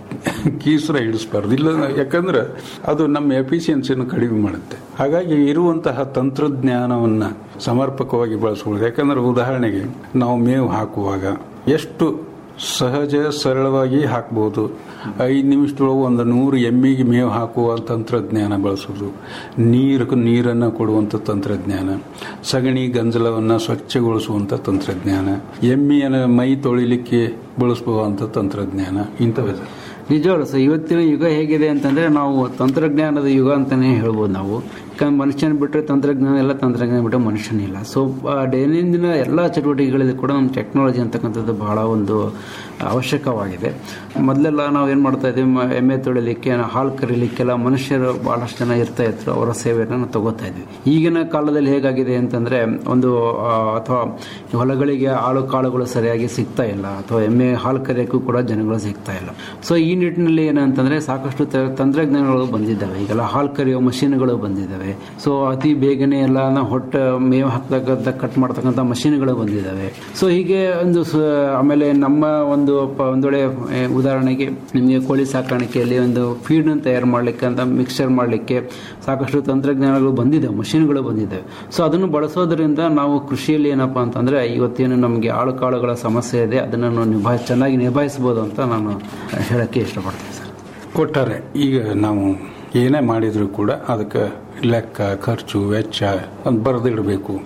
ಕೀಸರ ಇಡಿಸ್ಬಾರ್ದು ಇಲ್ಲ ಯಾಕಂದ್ರೆ ಅದು ನಮ್ಮ ಎಫಿಷಿಯನ್ಸಿಯನ್ನು ಕಡಿಮೆ ಮಾಡುತ್ತೆ ಹಾಗಾಗಿ ಇರುವಂತಹ ತಂತ್ರಜ್ಞಾನವನ್ನು ಸಮರ್ಪಕವಾಗಿ ಬಳಸ್ಕೊಳ್ಳೋದು ಯಾಕಂದ್ರೆ ಉದಾಹರಣೆಗೆ ನಾವು ಮೇವು ಹಾಕುವಾಗ ಎಷ್ಟು ಸಹಜ ಸರಳವಾಗಿ ಹಾಕ್ಬೋದು ಐದು ನಿಮಿಷದೊಳಗೆ ಒಂದು ನೂರು ಎಮ್ಮಿಗೆ ಮೇವು ಹಾಕುವ ತಂತ್ರಜ್ಞಾನ ಬಳಸೋದು ನೀರು ನೀರನ್ನು ಕೊಡುವಂಥ ತಂತ್ರಜ್ಞಾನ ಸಗಣಿ ಗಂಜಲವನ್ನು ಸ್ವಚ್ಛಗೊಳಿಸುವಂಥ ತಂತ್ರಜ್ಞಾನ ಎಮ್ಮಿಯನ್ನು ಮೈ ತೊಳಿಲಿಕ್ಕೆ ಬಳಸುವಂಥ ತಂತ್ರಜ್ಞಾನ ಇಂಥವಿದೆ ನಿಜವಾಗ್ಲು ಸರ್ ಇವತ್ತಿನ ಯುಗ ಹೇಗಿದೆ ಅಂತಂದ್ರೆ ನಾವು ತಂತ್ರಜ್ಞಾನದ ಯುಗ ಅಂತಾನೆ ಹೇಳ್ಬೋದು ನಾವು ಯಾಕಂದ್ರೆ ಮನುಷ್ಯನ ಬಿಟ್ಟರೆ ತಂತ್ರಜ್ಞಾನ ಎಲ್ಲ ತಂತ್ರಜ್ಞಾನ ಬಿಟ್ಟರೆ ಮನುಷ್ಯನಿಲ್ಲ ಸೊ ದೈನಂದಿನ ಎಲ್ಲ ಚಟುವಟಿಕೆಗಳಲ್ಲಿ ಕೂಡ ನಮ್ಮ ಟೆಕ್ನಾಲಜಿ ಅಂತಕ್ಕಂಥದ್ದು ಬಹಳ ಒಂದು ಅವಶ್ಯಕವಾಗಿದೆ ಮೊದಲೆಲ್ಲ ನಾವು ಏನು ಮಾಡ್ತಾ ಇದ್ವಿ ಮ- ಎಮ್ಮೆ ತೊಳಿಲಿಕ್ಕೆ ಹಾಲು ಕರೀಲಿಕ್ಕೆಲ್ಲ ಮನುಷ್ಯರು ಬಹಳಷ್ಟು ಜನ ಇರ್ತಾ ಇದ್ರು ಅವರ ಸೇವೆಯನ್ನು ನಾವು ತಗೋತಾ ಇದ್ವಿ ಈಗಿನ ಕಾಲದಲ್ಲಿ ಹೇಗಾಗಿದೆ ಅಂತಂದ್ರೆ ಒಂದು ಆ, ಅಥವಾ ಹೊಲಗಳಿಗೆ ಆಳು ಕಾಳುಗಳು ಸರಿಯಾಗಿ ಸಿಗ್ತಾ ಇಲ್ಲ ಅಥವಾ ಎಮ್ಮೆ ಹಾಲು ಕರೆಯೋಕ್ಕೂ ಕೂಡ ಜನಗಳು ಸಿಗ್ತಾ ಇಲ್ಲ ಸೊ ಈ ನಿಟ್ಟಿನಲ್ಲಿ ಏನಂತಂದ್ರೆ ಸಾಕಷ್ಟು ತ- ತಂತ್ರಜ್ಞಾನಗಳು ಬಂದಿದ್ದಾವೆ ಈಗೆಲ್ಲ ಹಾಲು ಕರೆಯೋ ಮಷೀನ್ಗಳು ಬಂದಿದ್ದಾವೆ ಸೊ ಅತಿ ಬೇಗನೆ ಎಲ್ಲ ಹೊಟ್ಟೆ ಮೇವು ಹಾಕ್ತಕ್ಕಂಥ ಕಟ್ ಮಾಡ್ತಕ್ಕಂಥ ಮಷೀನ್ಗಳು ಬಂದಿದ್ದಾವೆ ಸೊ ಹೀಗೆ ಒಂದು ಸ- ಆಮೇಲೆ ನಮ್ಮ ಒಂದು ಪ- ಒಂದೊಳ್ಳೆ ಏ, ಉದಾಹರಣೆಗೆ ನಿಮಗೆ ಕೋಳಿ ಸಾಕಾಣಿಕೆಯಲ್ಲಿ ಒಂದು ಫೀಡ್ ತಯಾರು ಮಾಡಲಿಕ್ಕೆ ಅಂತ ಮಿಕ್ಸ್ಚರ್ ಮಾಡಲಿಕ್ಕೆ ಸಾಕಷ್ಟು ತಂತ್ರಜ್ಞಾನಗಳು ಬಂದಿದ್ದಾವೆ ಮಷೀನ್ಗಳು ಬಂದಿದ್ದಾವೆ ಸೊ ಅದನ್ನು ಬಳಸೋದ್ರಿಂದ ನಾವು ಕೃಷಿಯಲ್ಲಿ ಏನಪ್ಪಾ ಅಂತಂದ್ರೆ ಇವತ್ತೇನು ನಮಗೆ ಆಳು ಕಾಳುಗಳ ಸಮಸ್ಯೆ ಇದೆ ಅದನ್ನು ನಾವು ನಿಭಾಯಿಸ್ ಚೆನ್ನಾಗಿ ನಿಭಾಯಿಸ್ಬೋದು ಅಂತ ನಾನು ಹೇಳಕ್ಕೆ ಇಷ್ಟಪಡ್ತೀನಿ ಸರ್ ಕೊಟ್ಟಾರೆ ಈಗ ನಾವು ಏನೇ ಮಾಡಿದರೂ ಕೂಡ ಅದಕ್ಕೆ ಲೆಕ್ಕ ಖರ್ಚು ವೆಚ್ಚ ಅಂತ ಬರೆದಿಡಬೇಕು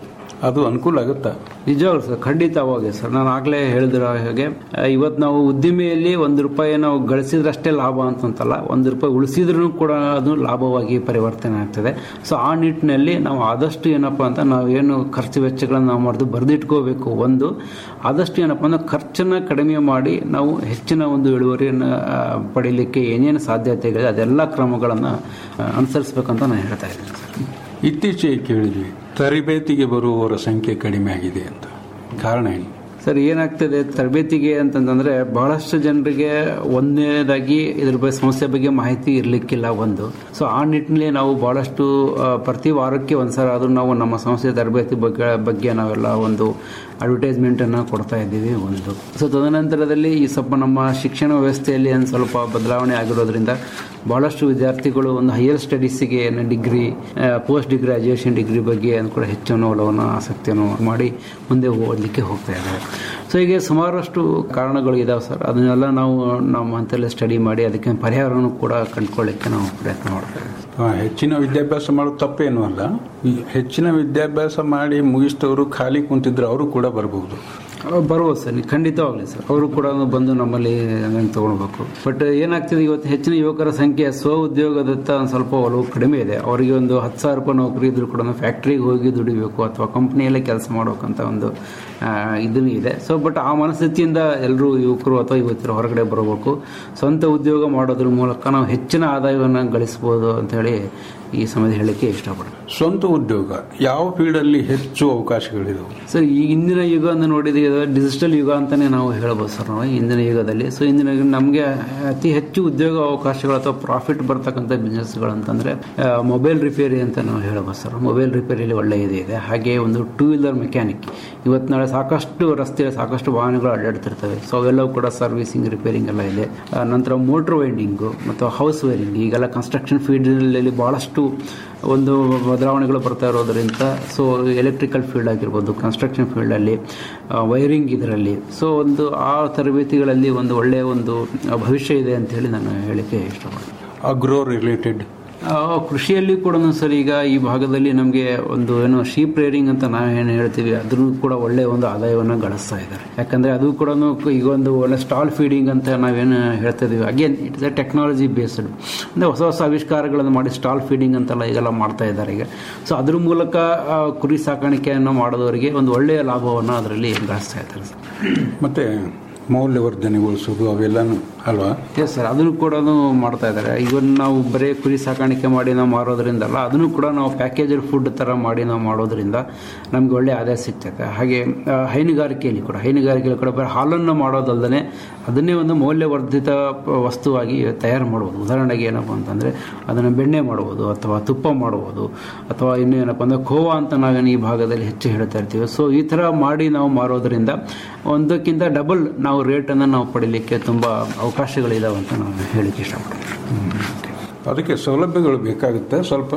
ಅದು ಅನುಕೂಲ ಆಗುತ್ತಾ ನಿಜವಾಗ್ಲು ಸರ್ ಖಂಡಿತವಾಗಿ ಸರ್ ನಾನು ಆಗಲೇ ಹೇಳಿದಿರೋ ಹಾಗೆ ಇವತ್ತು ನಾವು ಉದ್ದಿಮೆಯಲ್ಲಿ ಒಂದು ರೂಪಾಯಿ ನಾವು ಗಳಿಸಿದ್ರಷ್ಟೇ ಲಾಭ ಅಂತಂತಲ್ಲ ಒಂದು ರೂಪಾಯಿ ಉಳಿಸಿದ್ರೂ ಕೂಡ ಅದು ಲಾಭವಾಗಿ ಪರಿವರ್ತನೆ ಆಗ್ತದೆ ಸೊ ಆ ನಿಟ್ಟಿನಲ್ಲಿ ನಾವು ಆದಷ್ಟು ಏನಪ್ಪ ಅಂತ ನಾವು ಏನು ಖರ್ಚು ವೆಚ್ಚಗಳನ್ನು ನಾವು ಮಾಡಿದು ಬರೆದಿಟ್ಕೋಬೇಕು ಒಂದು ಆದಷ್ಟು ಏನಪ್ಪ ಅಂದ್ರೆ ಖರ್ಚನ್ನು ಕಡಿಮೆ ಮಾಡಿ ನಾವು ಹೆಚ್ಚಿನ ಒಂದು ಇಳುವರಿಯನ್ನು ಆ, ಪಡೀಲಿಕ್ಕೆ ಏನೇನು ಸಾಧ್ಯತೆಗಳಿದೆ ಅದೆಲ್ಲ ಕ್ರಮಗಳನ್ನು ಅನುಸರಿಸಬೇಕಂತ ನಾನು ಹೇಳ್ತಾ ಇದ್ದೀನಿ ಸರ್ ಇತ್ತೀಚೆಗೆ ಕೇಳಿದ್ವಿ ತರಬೇತಿಗೆ ಬರುವವರ ಸಂಖ್ಯೆ ಕಡಿಮೆ ಆಗಿದೆ ಅಂತ ಕಾರಣ ಏನು ಸರ್ ಏನಾಗ್ತದೆ ತರಬೇತಿಗೆ ಅಂತಂದ್ರೆ ಬಹಳಷ್ಟು ಜನರಿಗೆ ಒಂದನೇದಾಗಿ ಇದ್ರ ಬಗ್ಗೆ ಸಮಸ್ಯೆ ಬಗ್ಗೆ ಮಾಹಿತಿ ಇರಲಿಕ್ಕಿಲ್ಲ ಒಂದು ಸೊ ಆ ನಿಟ್ಟಿನಲ್ಲಿ ನಾವು ಬಹಳಷ್ಟು ಆ, ಪ್ರತಿ ವಾರಕ್ಕೆ ಒಂದ್ಸಲ ಆದ್ರೂ ನಾವು ನಮ್ಮ ಸಂಸ್ಥೆ ತರಬೇತಿ ಬಗ್ಗೆ ಬಗ್ಗೆ ನಾವೆಲ್ಲ ಒಂದು ಅಡ್ವರ್ಟೈಸ್ಮೆಂಟ್ ಅನ್ನ ಕೊಡ್ತಾ ಇದ್ದೀವಿ ಒಂದು ಸೊ ತದನಂತರದಲ್ಲಿ ಈ ಸ್ವಲ್ಪ ನಮ್ಮ ಶಿಕ್ಷಣ ವ್ಯವಸ್ಥೆಯಲ್ಲಿ ಒಂದು ಸ್ವಲ್ಪ ಬದಲಾವಣೆ ಆಗಿರೋದ್ರಿಂದ ಬಹಳಷ್ಟು ವಿದ್ಯಾರ್ಥಿಗಳು ಒಂದು ಹೈಯರ್ ಸ್ಟಡೀಸಿಗೆ degree post degree graduation degree ಬಗ್ಗೆ ಅನ್ನು ಕೂಡ ಹೆಚ್ಚಿನ ಒಲವನ್ನು ಆಸಕ್ತಿಯನ್ನು ಮಾಡಿ ಮುಂದೆ ಓದಲಿಕ್ಕೆ ಹೋಗ್ತಾ ಇದ್ದಾರೆ ಸೊ ಹೀಗೆ ಸುಮಾರಷ್ಟು ಕಾರಣಗಳು ಇದಾವೆ ಸರ್ ಅದನ್ನೆಲ್ಲ ನಾವು ನಮ್ಮ ಹಂತಲ್ಲೇ ಸ್ಟಡಿ ಮಾಡಿ ಅದಕ್ಕೆ ಪರಿಹಾರವನ್ನು ಕೂಡ ಕಂಡುಕೊಳ್ಳಿಕ್ಕೆ ನಾವು ಪ್ರಯತ್ನ ಮಾಡ್ತಾ ಇದ್ದೀವಿ ಆ, ಹೆಚ್ಚಿನ ವಿದ್ಯಾಭ್ಯಾಸ ಮಾಡೋದು ತಪ್ಪೇನು ಅಲ್ಲ ಈ ಹೆಚ್ಚಿನ ವಿದ್ಯಾಭ್ಯಾಸ ಮಾಡಿ ಮುಗಿಸಿದವರು ಖಾಲಿ ಕುಂತಿದ್ರೆ ಅವರು ಕೂಡ ಬರಬಹುದು ಅವ್ರು ಬರ್ಬೋದು ಸರ್ ನೀವು ಖಂಡಿತವಾಗ್ಲಿ ಸರ್ ಅವರು ಕೂಡ ಬಂದು ನಮ್ಮಲ್ಲಿ ಹಂಗೆ ತಗೊಳ್ಬೇಕು ಬಟ್ ಏನಾಗ್ತದೆ ಇವತ್ತು ಹೆಚ್ಚಿನ ಯುವಕರ ಸಂಖ್ಯೆ ಸ್ವ ಉದ್ಯೋಗದತ್ತ ಒಂದು ಸ್ವಲ್ಪ ಒಲವು ಕಡಿಮೆ ಇದೆ ಅವರಿಗೆ ಒಂದು ಹತ್ತು ಸಾವಿರ ರೂಪಾಯಿ ನೌಕರಿ ಇದ್ರೂ ಕೂಡ ಫ್ಯಾಕ್ಟ್ರಿಗೆ ಹೋಗಿ ದುಡಿಬೇಕು ಅಥವಾ ಕಂಪ್ನಿಯಲ್ಲೇ ಕೆಲಸ ಮಾಡ್ಬೇಕಂತ ಒಂದು ಆ, ಇದನ್ನು ಇದೆ ಸೊ ಬಟ್ ಆ ಮನಸ್ಥಿತಿಯಿಂದ ಎಲ್ಲರೂ ಯುವಕರು ಅಥವಾ ಯುವತಿಯರು ಹೊರಗಡೆ ಬರಬೇಕು ಸ್ವಂತ ಉದ್ಯೋಗ ಮಾಡೋದ್ರ ಮೂಲಕ ನಾವು ಹೆಚ್ಚಿನ ಆದಾಯವನ್ನು ಗಳಿಸ್ಬೋದು ಅಂತ ಹೇಳಿ ಈ ಸಮಯದಲ್ಲಿ ಹೇಳಲಿಕ್ಕೆ ಇಷ್ಟಪಡ್ತೀನಿ ಸ್ವಂತ ಉದ್ಯೋಗ ಯಾವ ಫೀಲ್ಡಲ್ಲಿ ಹೆಚ್ಚು ಅವಕಾಶಗಳಿದಾವೆ ಸರ್ ಈ ಇಂದಿನ ಯುಗ ಅಂತ ನೋಡಿದ್ರೆ ಡಿಜಿಟಲ್ ಯುಗ ಅಂತಾನೆ ನಾವು ಹೇಳ್ಬೋದು ಸರ್ ನಾವು ಇಂದಿನ ಯುಗದಲ್ಲಿ ಸೊ ಇಂದಿನ ಯುಗ ನಮಗೆ ಅತಿ ಹೆಚ್ಚು ಉದ್ಯೋಗ ಅವಕಾಶಗಳು ಅಥವಾ ಪ್ರಾಫಿಟ್ ಬರ್ತಕ್ಕಂಥ ಬಿಸ್ನೆಸ್ಗಳು ಅಂತಂದ್ರೆ ಮೊಬೈಲ್ ರಿಪೇರಿ ಅಂತ ನಾವು ಹೇಳ್ಬೋದು ಸರ್ ಮೊಬೈಲ್ ರಿಪೇರಿಯಲ್ಲಿ ಒಳ್ಳೆ ಇದೆ ಇದೆ ಹಾಗೆ ಒಂದು ಟೂ ವೀಲರ್ ಮೆಕ್ಯಾನಿಕ್ ಇವತ್ತು ನಾಳೆ ಸಾಕಷ್ಟು ರಸ್ತೆ ಸಾಕಷ್ಟು ವಾಹನಗಳು ಅಡ್ಡಾಡ್ತಿರ್ತವೆ ಸೊ ಅವೆಲ್ಲವೂ ಕೂಡ ಸರ್ವಿಸಿಂಗ್ ರಿಪೇರಿಂಗ್ ಎಲ್ಲ ಇದೆ ಆ, ನಂತರ ಮೋಟ್ರ್ ವೈಂಡಿಂಗು ಮತ್ತು ಹೌಸ್ ವೈರಿಂಗ್ ಈಗೆಲ್ಲ ಕನ್ಸ್ಟ್ರಕ್ಷನ್ ಫೀಲ್ಡ್ನಲ್ಲಿ ಬಹಳಷ್ಟು ಒಂದು ಬದಲಾವಣೆಗಳು ಬರ್ತಾ ಇರೋದರಿಂದ ಸೊ ಎಲೆಕ್ಟ್ರಿಕಲ್ ಫೀಲ್ಡ್ ಆಗಿರ್ಬೋದು ಕನ್ಸ್ಟ್ರಕ್ಷನ್ ಫೀಲ್ಡಲ್ಲಿ ವೈರಿಂಗ್ ಇದರಲ್ಲಿ ಸೊ ಒಂದು ಆ ತರಬೇತಿಗಳಲ್ಲಿ ಒಂದು ಒಳ್ಳೆಯ ಒಂದು ಭವಿಷ್ಯ ಇದೆ ಅಂತ ಹೇಳಿ ನಾನು ಹೇಳಿಕೆ ಇಷ್ಟಪಡ್ತೀನಿ ಅಗ್ರೋ ರಿಲೇಟೆಡ್ ಆ, ಕೃಷಿಯಲ್ಲಿ ಕೂಡ ಸರ್ ಈಗ ಈ ಭಾಗದಲ್ಲಿ ನಮಗೆ ಒಂದು ಏನು ಶೀಪ್ ರೇರಿಂಗ್ ಅಂತ ನಾವು ಏನು ಹೇಳ್ತೀವಿ ಅದ್ರೂ ಕೂಡ ಒಳ್ಳೆಯ ಒಂದು ಆದಾಯವನ್ನು ಗಳಿಸ್ತಾ ಇದ್ದಾರೆ ಯಾಕಂದ್ರೆ ಅದು ಕೂಡ ಈಗ ಒಂದು ಒಳ್ಳೆ ಸ್ಟಾಲ್ ಫೀಡಿಂಗ್ ಅಂತ ನಾವೇನು ಹೇಳ್ತಾ ಇದೀವಿ again it's a technology based ಅಂದರೆ ಹೊಸ ಹೊಸ ಆವಿಷ್ಕಾರಗಳನ್ನು ಮಾಡಿ ಸ್ಟಾಲ್ ಫೀಡಿಂಗ್ ಅಂತೆಲ್ಲ ಈಗೆಲ್ಲ ಮಾಡ್ತಾ ಇದ್ದಾರೆ ಈಗ ಸೊ ಅದ್ರ ಮೂಲಕ ಆ, ಕುರಿ ಸಾಕಾಣಿಕೆಯನ್ನು ಮಾಡೋದವರಿಗೆ ಒಂದು ಒಳ್ಳೆಯ ಲಾಭವನ್ನು ಅದರಲ್ಲಿ ಗಳಿಸ್ತಾ ಇದ್ದಾರೆ ಸರ್ ಮತ್ತೆ ಮೌಲ್ಯವರ್ಧನೆಗೊಳಿಸೋದು ಅವೆಲ್ಲನೂ ಅಲ್ವಾ ಎಸ್ ಸರ್ ಅದನ್ನು ಕೂಡ ಮಾಡ್ತಾ ಇದ್ದಾರೆ ಈಗ ನಾವು ಬರೀ ಕುರಿ ಸಾಕಾಣಿಕೆ ಮಾಡಿ ನಾವು ಮಾರೋದ್ರಿಂದಲ್ಲ ಅದನ್ನು ಕೂಡ ನಾವು ಪ್ಯಾಕೇಜರ್ ಫುಡ್ ಥರ ಮಾಡಿ ನಾವು ಮಾಡೋದ್ರಿಂದ ನಮ್ಗೆ ಒಳ್ಳೆ ಆದಾಯ ಸಿಗ್ತೈತೆ ಹಾಗೆ ಆ, ಹೈನುಗಾರಿಕೆಯಲ್ಲಿ ಕೂಡ ಹೈನುಗಾರಿಕೆಯಲ್ಲಿ ಕೂಡ ಬರೀ ಹಾಲನ್ನು ಮಾಡೋದಲ್ಲದೆ ಅದನ್ನೇ ಒಂದು ಮೌಲ್ಯವರ್ಧಿತ ಪ- ವಸ್ತುವಾಗಿ ತಯಾರು ಮಾಡ್ಬೋದು ಉದಾಹರಣೆಗೆ ಏನಪ್ಪ ಅಂತಂದರೆ ಅದನ್ನು ಬೆಣ್ಣೆ ಮಾಡ್ಬೋದು ಅಥವಾ ತುಪ್ಪ ಮಾಡ್ಬೋದು ಅಥವಾ ಇನ್ನು ಏನಪ್ಪ ಅಂದರೆ ಖೋವಾ ಅಂತ ನಾವೇನು ಈ ಭಾಗದಲ್ಲಿ ಹೆಚ್ಚು ಹೇಳ್ತಾ ಇರ್ತೀವಿ ಸೊ ಈ ಥರ ಮಾಡಿ ನಾವು ಮಾರೋದ್ರಿಂದ ಒಂದಕ್ಕಿಂತ ಡಬಲ್ ನಾವು ರೇಟನ್ನು ನಾವು ಪಡೀಲಿಕ್ಕೆ ತುಂಬ ಅವಕಾಶಗಳಿದಾವೆ ಅಂತ ನಾನು ಹೇಳಿಕ್ಕೆ ಇಷ್ಟಪಡ್ತೀನಿ ಅದಕ್ಕೆ ಸೌಲಭ್ಯಗಳು ಬೇಕಾಗುತ್ತೆ ಸ್ವಲ್ಪ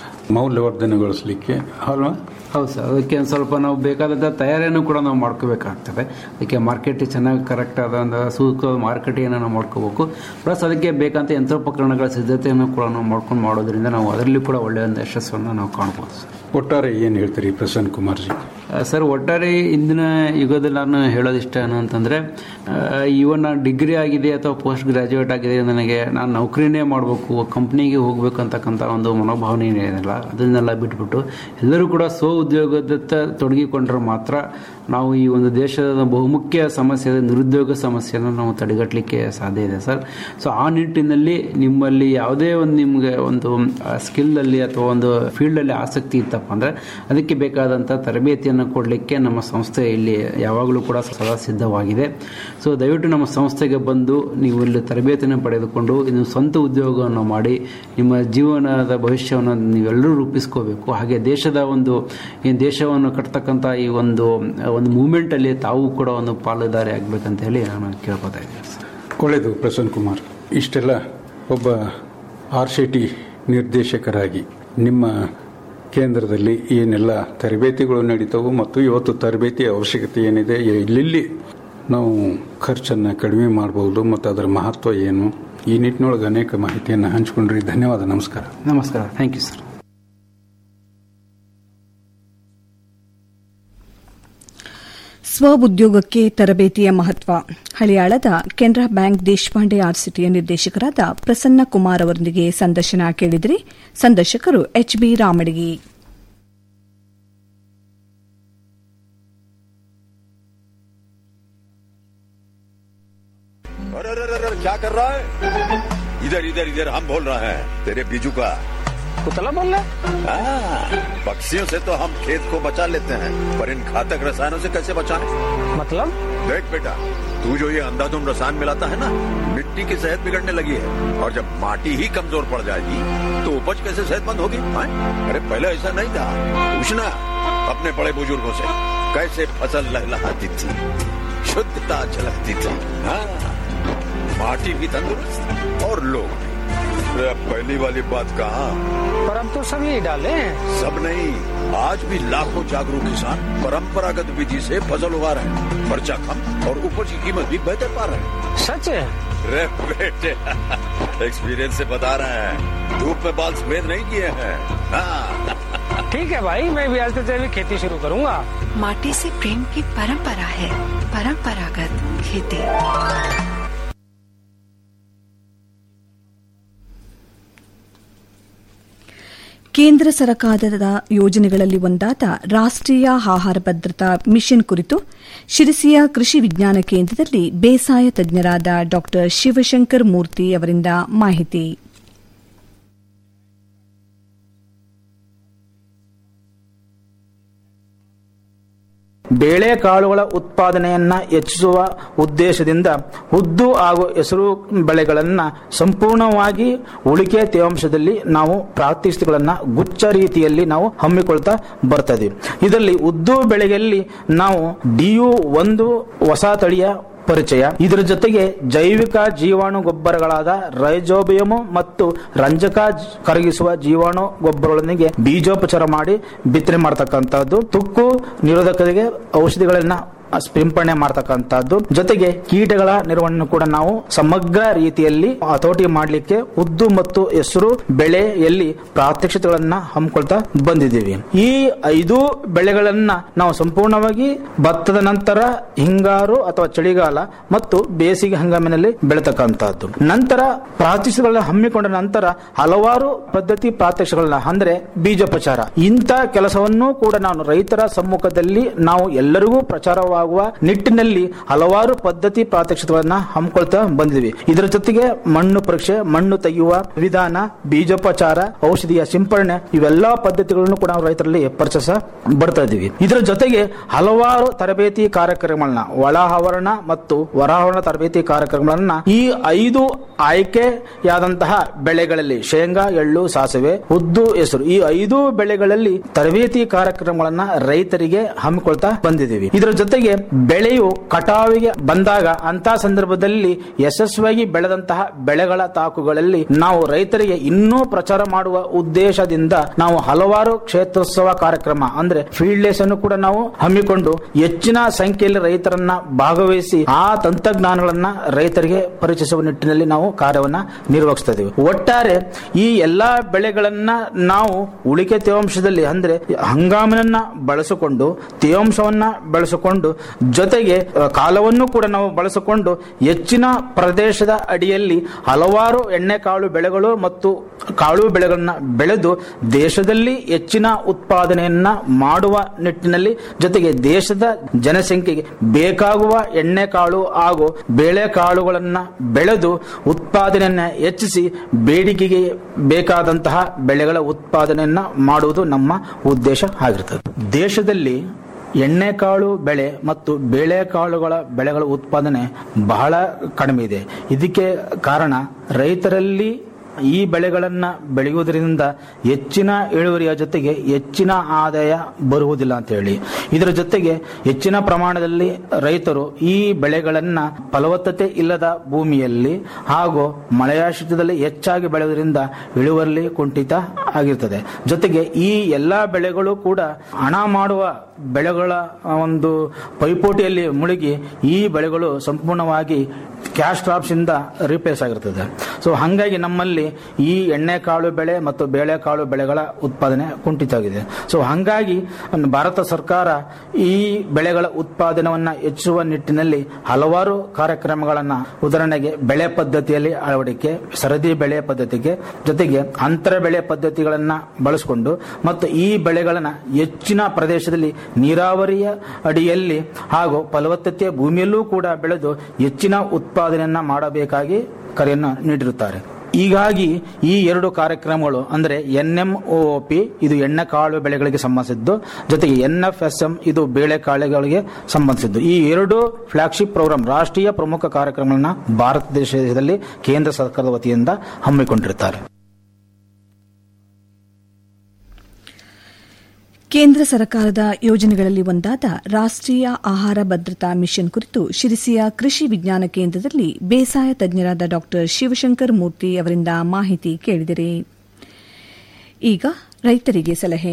ಮೌಲ್ಯವರ್ಧನೆಗೊಳಿಸ್ಲಿಕ್ಕೆ ಅಲ್ವಾ ಹೌದು ಸರ್ ಅದಕ್ಕೆ ಒಂದು ಸ್ವಲ್ಪ ನಾವು ಬೇಕಾದಂಥ ತಯಾರಿಯನ್ನು ಕೂಡ ನಾವು ಮಾಡ್ಕೋಬೇಕಾಗ್ತದೆ ಅದಕ್ಕೆ ಮಾರ್ಕೆಟ್ ಚೆನ್ನಾಗಿ ಕರೆಕ್ಟ್ ಆದ ಒಂದು ಸೂಕ್ತ ಮಾರ್ಕೆಟಿಂಗ್ ನಾವು ಮಾಡ್ಕೋಬೇಕು ಪ್ಲಸ್ ಅದಕ್ಕೆ ಬೇಕಂತ ಯಂತ್ರೋಪಕರಣಗಳ ಸಿದ್ಧತೆಯನ್ನು ಕೂಡ ನಾವು ಮಾಡ್ಕೊಂಡು ಮಾಡೋದ್ರಿಂದ ನಾವು ಅದರಲ್ಲಿ ಕೂಡ ಒಳ್ಳೆಯ ಒಂದು ಯಶಸ್ಸನ್ನು ನಾವು ಕಾಣ್ಬೋದು ಸರ್ ಒಟ್ಟಾರೆ ಏನು ಹೇಳ್ತೀರಿ ಪ್ರಸನ್ನ ಕುಮಾರ್ಜಿ ಆ, ಸರ್ ಒಟ್ಟಾರೆ ಇಂದಿನ ಯುಗದಲ್ಲಿ ನಾನು ಹೇಳೋದಿಷ್ಟ ಏನು ಅಂತಂದರೆ ಇವನ್ ನಾನು ಡಿಗ್ರಿ ಆಗಿದೆ ಅಥವಾ ಪೋಸ್ಟ್ ಗ್ರಾಜ್ಯುಯೇಟ್ ಆಗಿದೆ ನನಗೆ ನಾನು ನೌಕರಿನೇ ಮಾಡಬೇಕು ಕಂಪ್ನಿಗೆ ಹೋಗ್ಬೇಕು ಅಂತಕ್ಕಂಥ ಒಂದು ಮನೋಭಾವನೆ ಏನಿಲ್ಲ ಅದನ್ನೆಲ್ಲ ಬಿಟ್ಬಿಟ್ಟು ಎಲ್ಲರೂ ಕೂಡ ಸ್ವ ಉದ್ಯೋಗದತ್ತ ತೊಡಗಿಕೊಂಡ್ರೆ ಮಾತ್ರ ನಾವು ಈ ಒಂದು ದೇಶದ ಬಹುಮುಖ್ಯ ಸಮಸ್ಯೆ ನಿರುದ್ಯೋಗ ಸಮಸ್ಯೆಯನ್ನು ನಾವು ತಡೆಗಟ್ಟಲಿಕ್ಕೆ ಸಾಧ್ಯ ಇದೆ ಸರ್ ಸೊ ಆ ನಿಟ್ಟಿನಲ್ಲಿ ನಿಮ್ಮಲ್ಲಿ ಯಾವುದೇ ಒಂದು ನಿಮಗೆ ಒಂದು ಸ್ಕಿಲ್ಲಲ್ಲಿ ಅಥವಾ ಒಂದು ಫೀಲ್ಡಲ್ಲಿ ಆಸಕ್ತಿ ಇತ್ತಪ್ಪ ಅಂದರೆ ಅದಕ್ಕೆ ಬೇಕಾದಂಥ ತರಬೇತಿಯನ್ನು ಕೊಡಲಿಕ್ಕೆ ನಮ್ಮ ಸಂಸ್ಥೆ ಇಲ್ಲಿ ಯಾವಾಗಲೂ ಕೂಡ ಸದಾ ಸಿದ್ಧವಾಗಿದೆ ಸೊ ದಯವಿಟ್ಟು ನಮ್ಮ ಸಂಸ್ಥೆಗೆ ಬಂದು ನೀವು ಇಲ್ಲಿ ತರಬೇತಿಯನ್ನು ಪಡೆದುಕೊಂಡು ಇನ್ನು ಸ್ವಂತ ಉದ್ಯೋಗವನ್ನು ಮಾಡಿ ನಿಮ್ಮ ಜೀವನದ ಭವಿಷ್ಯವನ್ನು ನೀವೆಲ್ಲರೂ ರೂಪಿಸ್ಕೋಬೇಕು ಹಾಗೆ ದೇಶದ ಒಂದು ಈ ದೇಶವನ್ನು ಕಟ್ತಕ್ಕಂಥ ಈ ಒಂದು ಒಂದು ಮೂಮೆಂಟಲ್ಲಿ ತಾವು ಕೂಡ ಒಂದು ಪಾಲುದಾರಿ ಆಗಬೇಕಂತ ಹೇಳಿ ನಾನು ಕೇಳ್ಕೊತಾ ಇದ್ದೀನಿ ಸರ್ ಒಳ್ಳೆಯದು ಪ್ರಸನ್ನ ಕುಮಾರ್ ಇಷ್ಟೆಲ್ಲ ಒಬ್ಬ ಆರ್ ಸಿ ಟಿ ನಿರ್ದೇಶಕರಾಗಿ ನಿಮ್ಮ ಕೇಂದ್ರದಲ್ಲಿ ಏನೆಲ್ಲ ತರಬೇತಿಗಳು ನಡೀತವು ಮತ್ತು ಇವತ್ತು ತರಬೇತಿ ಅವಶ್ಯಕತೆ ಏನಿದೆ ಎಲ್ಲೆಲ್ಲಿ ನಾವು ಖರ್ಚನ್ನು ಕಡಿಮೆ ಮಾಡಬಹುದು ಮತ್ತು ಅದರ ಮಹತ್ವ ಏನು ಈ ನಿಟ್ಟಿನೊಳಗೆ ಅನೇಕ ಮಾಹಿತಿಯನ್ನು ಹಂಚಿಕೊಂಡ್ರಿ ಧನ್ಯವಾದ ನಮಸ್ಕಾರ ನಮಸ್ಕಾರ ಥ್ಯಾಂಕ್ ಯು ಸರ್ ಸ್ವ ಉದ್ಯೋಗಕ್ಕೆ ತರಬೇತಿಯ ಮಹತ್ವ ಹಳಿಯಾಳದ ಕೆನರಾ ಬ್ಯಾಂಕ್ ದೇಶಪಾಂಡೆ ಆರ್ಟ್ ಸಿಟಿಯ ನಿರ್ದೇಶಕರಾದ ಪ್ರಸನ್ನ ಕುಮಾರ್ ಅವರೊಂದಿಗೆ ಸಂದರ್ಶನ ಕೇಳಿದ್ರಿ ಸಂದರ್ಶಕರು ಎಚ್ಬಿ ರಾಮಡಿಗಿ अरे अरे अरे अरे, क्या कर रहा है इधर इधर इधर हम बोल रहे हैं तेरे बीजू का कुतला बोल रहा हाँ, पक्षियों से तो हम खेत को बचा लेते हैं पर इन घातक रसायनों से कैसे बचाएं? मतलब देख बेटा तू जो ये अंधाधुंध रसायन मिलाता है ना मिट्टी की सेहत बिगड़ने लगी है और जब माटी ही कमजोर पड़ जाएगी तो उपज कैसे सेहतमंद होगी हाँ? अरे पहले ऐसा नहीं था पूछना अपने बड़े बुजुर्गों से कैसे फसल लहलहाती थी शुद्धता झलकती थी हाँ माटी भी तंदुरुस्त और लोग भी अरे अब पहली वाली बात कहा पर अब तो सब यही डाले हैं सब नहीं आज भी लाखों जागरूक किसान परंपरागत विधि से फसल उगा रहे हैं खर्चा कम और उपज की कीमत भी बेहतर पा रहे हैं सच है रे बेटे एक्सपीरियंस से बता रहे हैं धूप में बाल सफेद नहीं किए हैं हाँ ठीक है भाई मैं भी आज से जैविक खेती शुरू करूंगा माटी से प्रेम की परंपरा है परंपरागत खेती ಕೇಂದ್ರ ಸರ್ಕಾರದ ಯೋಜನೆಗಳಲ್ಲಿ ಒಂದಾದ ರಾಷ್ಟೀಯ ಆಹಾರ ಭದ್ರತಾ ಮಿಷನ್ ಕುರಿತು ಶಿರಸಿಯ ಕೃಷಿ ವಿಜ್ಞಾನ ಕೇಂದ್ರದಲ್ಲಿ ಬೇಸಾಯ ತಜ್ಞರಾದ ಡಾ ಶಿವಶಂಕರ್ ಮೂರ್ತಿ ಅವರಿಂದ ಮಾಹಿತಿ ಬೇಳೆಕಾಳುಗಳ ಉತ್ಪಾದನೆಯನ್ನ ಹೆಚ್ಚಿಸುವ ಉದ್ದೇಶದಿಂದ ಉದ್ದು ಹಾಗೂ ಹೆಸರು ಬೆಳೆಗಳನ್ನು ಸಂಪೂರ್ಣವಾಗಿ ಉಳಿಕೆ ತೇವಾಂಶದಲ್ಲಿ ನಾವು ಪ್ರಾತ್ಯಕ್ಷಿತೆಗಳನ್ನು ಗುಚ್ಛ ರೀತಿಯಲ್ಲಿ ನಾವು ಹಮ್ಮಿಕೊಳ್ತಾ ಬರ್ತದೆ ಇದರಲ್ಲಿ ಉದ್ದು ಬೆಳೆಯಲ್ಲಿ ನಾವು ಡಿಯು ಒಂದು ಹೊಸ ತಳಿಯ ಪರಿಚಯ ಇದರ ಜೊತೆಗೆ ಜೈವಿಕ ಜೀವಾಣು ಗೊಬ್ಬರಗಳಾದ ರೈಜೋಬಿಯಮು ಮತ್ತು ರಂಜಕ ಜ- ಕರಗಿಸುವ ಜೀವಾಣು ಗೊಬ್ಬರಗಳೊಂದಿಗೆ ಬೀಜೋಪಚಾರ ಮಾಡಿ ಬಿತ್ತನೆ ಮಾಡತಕ್ಕಂಥದ್ದು ತುಕ್ಕು ನಿರೋಧಕತೆಗೆ ಔಷಧಿಗಳನ್ನ ಸಿಂಪಡಣೆ ಮಾಡತಕ್ಕಂಥದ್ದು ಜೊತೆಗೆ ಕೀಟಗಳ ನಿರ್ವಹಣೆ ಕೂಡ ನಾವು ಸಮಗ್ರ ರೀತಿಯಲ್ಲಿ ಹತೋಟಿ ಮಾಡಲಿಕ್ಕೆ ಉದ್ದು ಮತ್ತು ಹೆಸರು ಬೆಳೆಯಲ್ಲಿ ಪ್ರಾತ್ಯಕ್ಷತೆಗಳನ್ನ ಹಮ್ಮಿಕೊಳ್ತಾ ಬಂದಿದ್ದೀವಿ ಈ ಐದು ಬೆಳೆಗಳನ್ನ ನಾವು ಸಂಪೂರ್ಣವಾಗಿ ಭತ್ತದ ನಂತರ ಹಿಂಗಾರು ಅಥವಾ ಚಳಿಗಾಲ ಮತ್ತು ಬೇಸಿಗೆ ಹಂಗಾಮಿನಲ್ಲಿ ಬೆಳತಕ್ಕಂತಹದ್ದು ನಂತರ ಪ್ರಾತ್ಯಕ್ಷಗಳನ್ನ ಹಮ್ಮಿಕೊಂಡ ನಂತರ ಹಲವಾರು ಪದ್ಧತಿ ಪ್ರಾತ್ಯಕ್ಷಗಳನ್ನ ಅಂದ್ರೆ ಬೀಜೋಪಚಾರ ಇಂಥ ಕೆಲಸವನ್ನು ಕೂಡ ನಾನು ರೈತರ ಸಮ್ಮುಖದಲ್ಲಿ ನಾವು ಎಲ್ಲರಿಗೂ ಪ್ರಚಾರವಾಗುವ ನಿಟ್ಟಿನಲ್ಲಿ ಹಲವಾರು ಪದ್ಧತಿ ಪ್ರಾತ್ಯಕ್ಷತೆಗಳನ್ನ ಹಮ್ಮಿಕೊಳ್ತಾ ಬಂದಿದ್ವಿ ಇದರ ಜೊತೆಗೆ ಮಣ್ಣು ಪರೀಕ್ಷೆ ಮಣ್ಣು ತೆಗೆಯುವ ವಿಧಾನ ಬೀಜೋಪಚಾರ ಔಷಧಿಯ ಸಿಂಪರಣೆ ಇವೆಲ್ಲಾ ಪದ್ಧತಿಗಳನ್ನು ಕೂಡ ನಾವು ರೈತರಲ್ಲಿ ಪರಿಚಯಿಸ ಬರ್ತಾ ಇದ್ದೀವಿ ಇದರ ಜೊತೆಗೆ ಹಲವಾರು ತರಬೇತಿ ಕಾರ್ಯಕ್ರಮಗಳನ್ನ ಒಳ ಆವರಣ ಮತ್ತು ಹೊರಾವರಣ ತರಬೇತಿ ಕಾರ್ಯಕ್ರಮಗಳನ್ನ ಈ ಐದು ಆಯ್ಕೆಯಾದಂತಹ ಬೆಳೆಗಳಲ್ಲಿ ಶೇಂಗಾ ಎಳ್ಳು ಸಾಸಿವೆ ಉದ್ದು ಹೆಸರು ಈ ಐದು ಬೆಳೆಗಳಲ್ಲಿ ತರಬೇತಿ ಕಾರ್ಯಕ್ರಮಗಳನ್ನ ರೈತರಿಗೆ ಹಮ್ಮಿಕೊಳ್ತಾ ಬಂದಿದ್ದೀವಿ ಇದರ ಜೊತೆಗೆ ಬೆಳೆಯು ಕಟಾವಿಗೆ ಬಂದಾಗ ಅಂತ ಸಂದರ್ಭದಲ್ಲಿ ಯಶಸ್ವಿಯಾಗಿ ಬೆಳೆದಂತಹ ಬೆಳೆಗಳ ತಾಕುಗಳಲ್ಲಿ ನಾವು ರೈತರಿಗೆ ಇನ್ನೂ ಪ್ರಚಾರ ಮಾಡುವ ಉದ್ದೇಶದಿಂದ ನಾವು ಹಲವಾರು ಕ್ಷೇತ್ರೋತ್ಸವ ಕಾರ್ಯಕ್ರಮ ಅಂದ್ರೆ ಫೀಲ್ಡ್ ಡೇಸ್ ಅನ್ನು ಕೂಡ ನಾವು ಹಮ್ಮಿಕೊಂಡು ಹೆಚ್ಚಿನ ಸಂಖ್ಯೆಯಲ್ಲಿ ರೈತರನ್ನ ಭಾಗವಹಿಸಿ ಆ ತಂತ್ರಜ್ಞಾನಗಳನ್ನ ರೈತರಿಗೆ ಪರಿಚಯಿಸುವ ನಿಟ್ಟಿನಲ್ಲಿ ನಾವು ಕಾರ್ಯವನ್ನ ನಿರ್ವಹಿಸ್ತಾ ಇದ್ದೀವಿ ಒಟ್ಟಾರೆ ಈ ಎಲ್ಲಾ ಬೆಳೆಗಳನ್ನ ನಾವು ಉಳಿಕೆ ತೇವಾಂಶದಲ್ಲಿ ಅಂದ್ರೆ ಹಂಗಾಮಿನನ್ನ ಬಳಸಿಕೊಂಡು ತೇವಾಂಶವನ್ನ ಬೆಳೆಸಿಕೊಂಡು ಜೊತೆಗೆ ಅ, ಕಾಲವನ್ನು ಕೂಡ ನಾವು ಬಳಸಿಕೊಂಡು ಹೆಚ್ಚಿನ ಪ್ರದೇಶದ ಅಡಿಯಲ್ಲಿ ಹಲವಾರು ಎಣ್ಣೆಕಾಳು ಬೆಳೆಗಳು ಮತ್ತು ಕಾಳು ಬೆಳೆಗಳನ್ನ ಬೆಳೆದು ದೇಶದಲ್ಲಿ ಹೆಚ್ಚಿನ ಉತ್ಪಾದನೆಯನ್ನ ಮಾಡುವ ನಿಟ್ಟಿನಲ್ಲಿ ಜೊತೆಗೆ ದೇಶದ ಜನಸಂಖ್ಯೆಗೆ ಬೇಕಾಗುವ ಎಣ್ಣೆಕಾಳು ಹಾಗೂ ಬೇಳೆಕಾಳುಗಳನ್ನ ಬೆಳೆದು ಉತ್ಪಾದನೆಯನ್ನ ಹೆಚ್ಚಿಸಿ ಬೇಡಿಕೆಗೆ ಬೇಕಾದಂತಹ ಬೆಳೆಗಳ ಉತ್ಪಾದನೆಯನ್ನ ಮಾಡುವುದು ನಮ್ಮ ಉದ್ದೇಶ ಆಗಿರ್ತದೆ ದೇಶದಲ್ಲಿ ಎಣ್ಣೆಕಾಳು ಬೆಳೆ ಮತ್ತು ಬೇಳೆಕಾಳುಗಳ ಬೆಳೆಗಳ ಉತ್ಪಾದನೆ ಬಹಳ ಕಡಿಮೆ ಇದೆ ಇದಕ್ಕೆ ಕಾರಣ ರೈತರಲ್ಲಿ ಈ ಬೆಳೆಗಳನ್ನ ಬೆಳೆಯುವುದರಿಂದ ಹೆಚ್ಚಿನ ಇಳುವರಿಯ ಜೊತೆಗೆ ಹೆಚ್ಚಿನ ಆದಾಯ ಬರುವುದಿಲ್ಲ ಅಂತ ಹೇಳಿ ಇದರ ಜೊತೆಗೆ ಹೆಚ್ಚಿನ ಪ್ರಮಾಣದಲ್ಲಿ ರೈತರು ಈ ಬೆಳೆಗಳನ್ನ ಫಲವತ್ತತೆ ಇಲ್ಲದ ಭೂಮಿಯಲ್ಲಿ ಹಾಗೂ ಮಳೆಯಾಶ್ರಿತದಲ್ಲಿ ಹೆಚ್ಚಾಗಿ ಬೆಳೆಯುವುದರಿಂದ ಇಳುವರಿ ಕುಂಠಿತ ಆಗಿರ್ತದೆ ಜೊತೆಗೆ ಈ ಎಲ್ಲಾ ಬೆಳೆಗಳು ಕೂಡ ಹಣ ಮಾಡುವ ಬೆಳೆಗಳ ಒಂದು ಪೈಪೋಟಿಯಲ್ಲಿ ಮುಳುಗಿ ಈ ಬೆಳೆಗಳು ಸಂಪೂರ್ಣವಾಗಿ ಕ್ಯಾಶ್ ಕ್ರಾಪ್ಸ್ ಇಂದ ರಿಪ್ಲೇಸ್ ಆಗಿರ್ತದೆ ಸೊ ಹಾಗಾಗಿ ನಮ್ಮಲ್ಲಿ ನಿಟ್ಟಿನಲ್ಲಿ ಈ ಎಣ್ಣೆಕಾಳು ಬೆಳೆ ಮತ್ತು ಬೇಳೆಕಾಳು ಬೆಳೆಗಳ ಉತ್ಪಾದನೆ ಕುಂಠಿತವಾಗಿದೆ ಸೊ ಹಾಗಾಗಿ ಭಾರತ ಸರ್ಕಾರ ಈ ಬೆಳೆಗಳ ಉತ್ಪಾದನವನ್ನು ಹೆಚ್ಚಿಸುವ ನಿಟ್ಟಿನಲ್ಲಿ ಹಲವಾರು ಕಾರ್ಯಕ್ರಮಗಳನ್ನು ಉದಾಹರಣೆಗೆ ಬೆಳೆ ಪದ್ಧತಿಯಲ್ಲಿ ಅಳವಡಿಕೆ ಸರದಿ ಬೆಳೆ ಪದ್ಧತಿಗೆ ಜೊತೆಗೆ ಅಂತರ ಬೆಳೆ ಪದ್ಧತಿಗಳನ್ನು ಬಳಸಿಕೊಂಡು ಮತ್ತು ಈ ಬೆಳೆಗಳನ್ನು ಹೆಚ್ಚಿನ ಪ್ರದೇಶದಲ್ಲಿ ನೀರಾವರಿಯ ಅಡಿಯಲ್ಲಿ ಹಾಗೂ ಫಲವತ್ತತೆಯ ಭೂಮಿಯಲ್ಲೂ ಕೂಡ ಬೆಳೆದು ಹೆಚ್ಚಿನ ಉತ್ಪಾದನೆಯನ್ನ ಮಾಡಬೇಕಾಗಿ ಕರೆಯನ್ನು ನೀಡಿರುತ್ತಾರೆ ಹೀಗಾಗಿ ಈ ಎರಡು ಕಾರ್ಯಕ್ರಮಗಳು ಅಂದರೆ ಎನ್ಎಂಒಪಿ ಇದು ಎಣ್ಣೆಕಾಳು ಬೆಳೆಗಳಿಗೆ ಸಂಬಂಧಿಸಿದ್ದು ಜೊತೆಗೆ ಎನ್ಎಫ್ಎಸ್ಎಂ ಇದು ಬೇಳೆಕಾಳುಗಳಿಗೆ ಸಂಬಂಧಿಸಿದ್ದು ಈ ಎರಡು ಫ್ಲಾಗ್ಶಿಪ್ ಪ್ರೋಗ್ರಾಂ ರಾಷ್ಟ್ರೀಯ ಪ್ರಮುಖ ಕಾರ್ಯಕ್ರಮಗಳನ್ನ ಭಾರತ ದೇಶದಲ್ಲಿ ಕೇಂದ್ರ ಸರ್ಕಾರದ ವತಿಯಿಂದ ಹಮ್ಮಿಕೊಂಡಿರುತ್ತಾರೆ ಕೇಂದ್ರ ಸರ್ಕಾರದ ಯೋಜನೆಗಳಲ್ಲಿ ಒಂದಾದ ರಾಷ್ಟ್ರೀಯ ಆಹಾರ ಭದ್ರತಾ ಮಿಷನ್ ಕುರಿತು ಶಿರಸಿಯ ಕೃಷಿ ವಿಜ್ಞಾನ ಕೇಂದ್ರದಲ್ಲಿ ಬೇಸಾಯ ತಜ್ಞರಾದ ಡಾ ಶಿವಶಂಕರ್ ಮೂರ್ತಿ ಅವರಿಂದ ಮಾಹಿತಿ ಕೇಳಿದಿರಿ ಈಗ ರೈತರಿಗೆ ಸಲಹೆ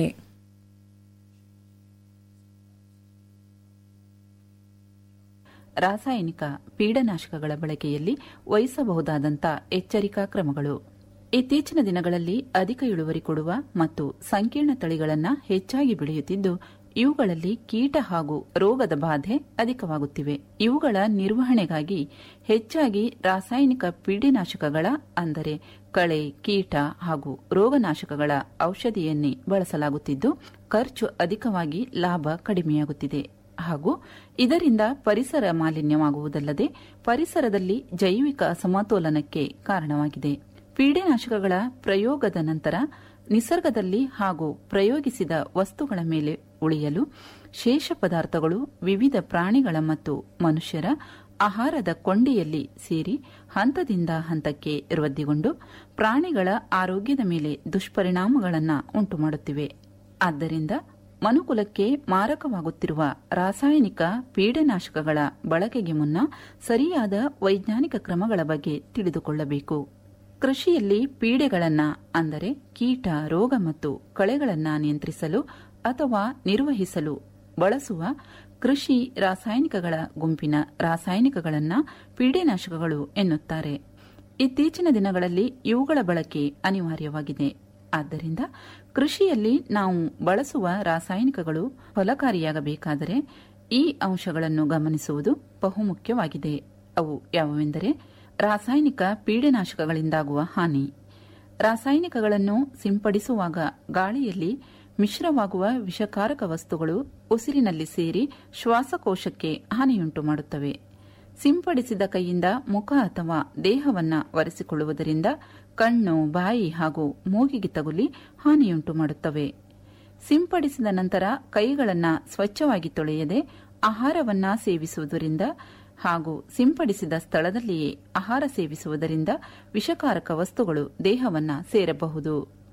ರಾಸಾಯನಿಕ ಪೀಡನಾಶಕಗಳ ಬಳಕೆಯಲ್ಲಿ ವಹಿಸಬಹುದಾದಂಥ ಎಚ್ಚರಿಕಾ ಕ್ರಮಗಳು ಇತ್ತೀಚಿನ ದಿನಗಳಲ್ಲಿ ಅಧಿಕ ಇಳುವರಿ ಕೊಡುವ ಮತ್ತು ಸಂಕೀರ್ಣ ತಳಿಗಳನ್ನು ಹೆಚ್ಚಾಗಿ ಬೆಳೆಯುತ್ತಿದ್ದು ಇವುಗಳಲ್ಲಿ ಕೀಟ ಹಾಗೂ ರೋಗದ ಬಾಧೆ ಅಧಿಕವಾಗುತ್ತಿವೆ ಇವುಗಳ ನಿರ್ವಹಣೆಗಾಗಿ ಹೆಚ್ಚಾಗಿ ರಾಸಾಯನಿಕ ಪೀಡಿನಾಶಕಗಳ ಅಂದರೆ ಕಳೆ ಕೀಟ ಹಾಗೂ ರೋಗನಾಶಕಗಳ ಔಷಧಿಯನ್ನೇ ಬಳಸಲಾಗುತ್ತಿದ್ದು ಖರ್ಚು ಅಧಿಕವಾಗಿ ಲಾಭ ಕಡಿಮೆಯಾಗುತ್ತಿದೆ ಹಾಗೂ ಇದರಿಂದ ಪರಿಸರ ಮಾಲಿನ್ಯವಾಗುವುದಲ್ಲದೆ ಪರಿಸರದಲ್ಲಿ ಜೈವಿಕ ಅಸಮತೋಲನಕ್ಕೆ ಕಾರಣವಾಗಿದೆ ಪೀಡೆನಾಶಕಗಳ ಪ್ರಯೋಗದ ನಂತರ ನಿಸರ್ಗದಲ್ಲಿ ಹಾಗೂ ಪ್ರಯೋಗಿಸಿದ ವಸ್ತುಗಳ ಮೇಲೆ ಉಳಿಯಲು ಶೇಷ ಪದಾರ್ಥಗಳು ವಿವಿಧ ಪ್ರಾಣಿಗಳ ಮತ್ತು ಮನುಷ್ಯರ ಆಹಾರದ ಕೊಂಡಿಯಲ್ಲಿ ಸೇರಿ ಹಂತದಿಂದ ಹಂತಕ್ಕೆ ವೃದ್ಧಿಗೊಂಡು ಪ್ರಾಣಿಗಳ ಆರೋಗ್ಯದ ಮೇಲೆ ದುಷ್ಪರಿಣಾಮಗಳನ್ನು ಉಂಟುಮಾಡುತ್ತಿವೆ ಆದ್ದರಿಂದ ಮನುಕುಲಕ್ಕೆ ಮಾರಕವಾಗುತ್ತಿರುವ ರಾಸಾಯನಿಕ ಪೀಡನಾಶಕಗಳ ಬಳಕೆಗೆ ಮುನ್ನ ಸರಿಯಾದ ವೈಜ್ಞಾನಿಕ ಕ್ರಮಗಳ ಬಗ್ಗೆ ತಿಳಿದುಕೊಳ್ಳಬೇಕು ಕೃಷಿಯಲ್ಲಿ ಪೀಡೆಗಳನ್ನ ಅಂದರೆ ಕೀಟ ರೋಗ ಮತ್ತು ಕಳೆಗಳನ್ನು ನಿಯಂತ್ರಿಸಲು ಅಥವಾ ನಿರ್ವಹಿಸಲು ಬಳಸುವ ಕೃಷಿ ರಾಸಾಯನಿಕಗಳ ಗುಂಪಿನ ರಾಸಾಯನಿಕಗಳನ್ನು ಪೀಡೆನಾಶಕಗಳು ಎನ್ನುತ್ತಾರೆ ಇತ್ತೀಚಿನ ದಿನಗಳಲ್ಲಿ ಇವುಗಳ ಬಳಕೆ ಅನಿವಾರ್ಯವಾಗಿದೆ ಆದ್ದರಿಂದ ಕೃಷಿಯಲ್ಲಿ ನಾವು ಬಳಸುವ ರಾಸಾಯನಿಕಗಳು ಫಲಕಾರಿಯಾಗಬೇಕಾದರೆ ಈ ಅಂಶಗಳನ್ನು ಗಮನಿಸುವುದು ಬಹುಮುಖ್ಯವಾಗಿದೆ ಅವು ಯಾವುವೆಂದರೆ ರಾಸಾಯನಿಕ ಪೀಡನಾಶಕಗಳಿಂದಾಗುವ ಹಾನಿ ರಾಸಾಯನಿಕಗಳನ್ನು ಸಿಂಪಡಿಸುವಾಗ ಗಾಳಿಯಲ್ಲಿ ಮಿಶ್ರವಾಗುವ ವಿಷಕಾರಕ ವಸ್ತುಗಳು ಉಸಿರಿನಲ್ಲಿ ಸೇರಿ ಶ್ವಾಸಕೋಶಕ್ಕೆ ಹಾನಿಯುಂಟು ಮಾಡುತ್ತವೆ ಸಿಂಪಡಿಸಿದ ಕೈಯಿಂದ ಮುಖ ಅಥವಾ ದೇಹವನ್ನ ಒರೆಸಿಕೊಳ್ಳುವುದರಿಂದ ಕಣ್ಣು ಬಾಯಿ ಹಾಗೂ ಮೂಗಿಗೆ ತಗುಲಿ ಹಾನಿಯುಂಟು ಮಾಡುತ್ತವೆ ಸಿಂಪಡಿಸಿದ ನಂತರ ಕೈಗಳನ್ನು ಸ್ವಚ್ಛವಾಗಿ ತೊಳೆಯದೆ ಆಹಾರವನ್ನ ಸೇವಿಸುವುದರಿಂದ ಹಾಗೂ ಸಿಂಪಡಿಸಿದ ಸ್ಥಳದಲ್ಲಿಯೇ ಆಹಾರ ಸೇವಿಸುವುದರಿಂದ ವಿಷಕಾರಕ ವಸ್ತುಗಳು ದೇಹವನ್ನ ಸೇರಬಹುದು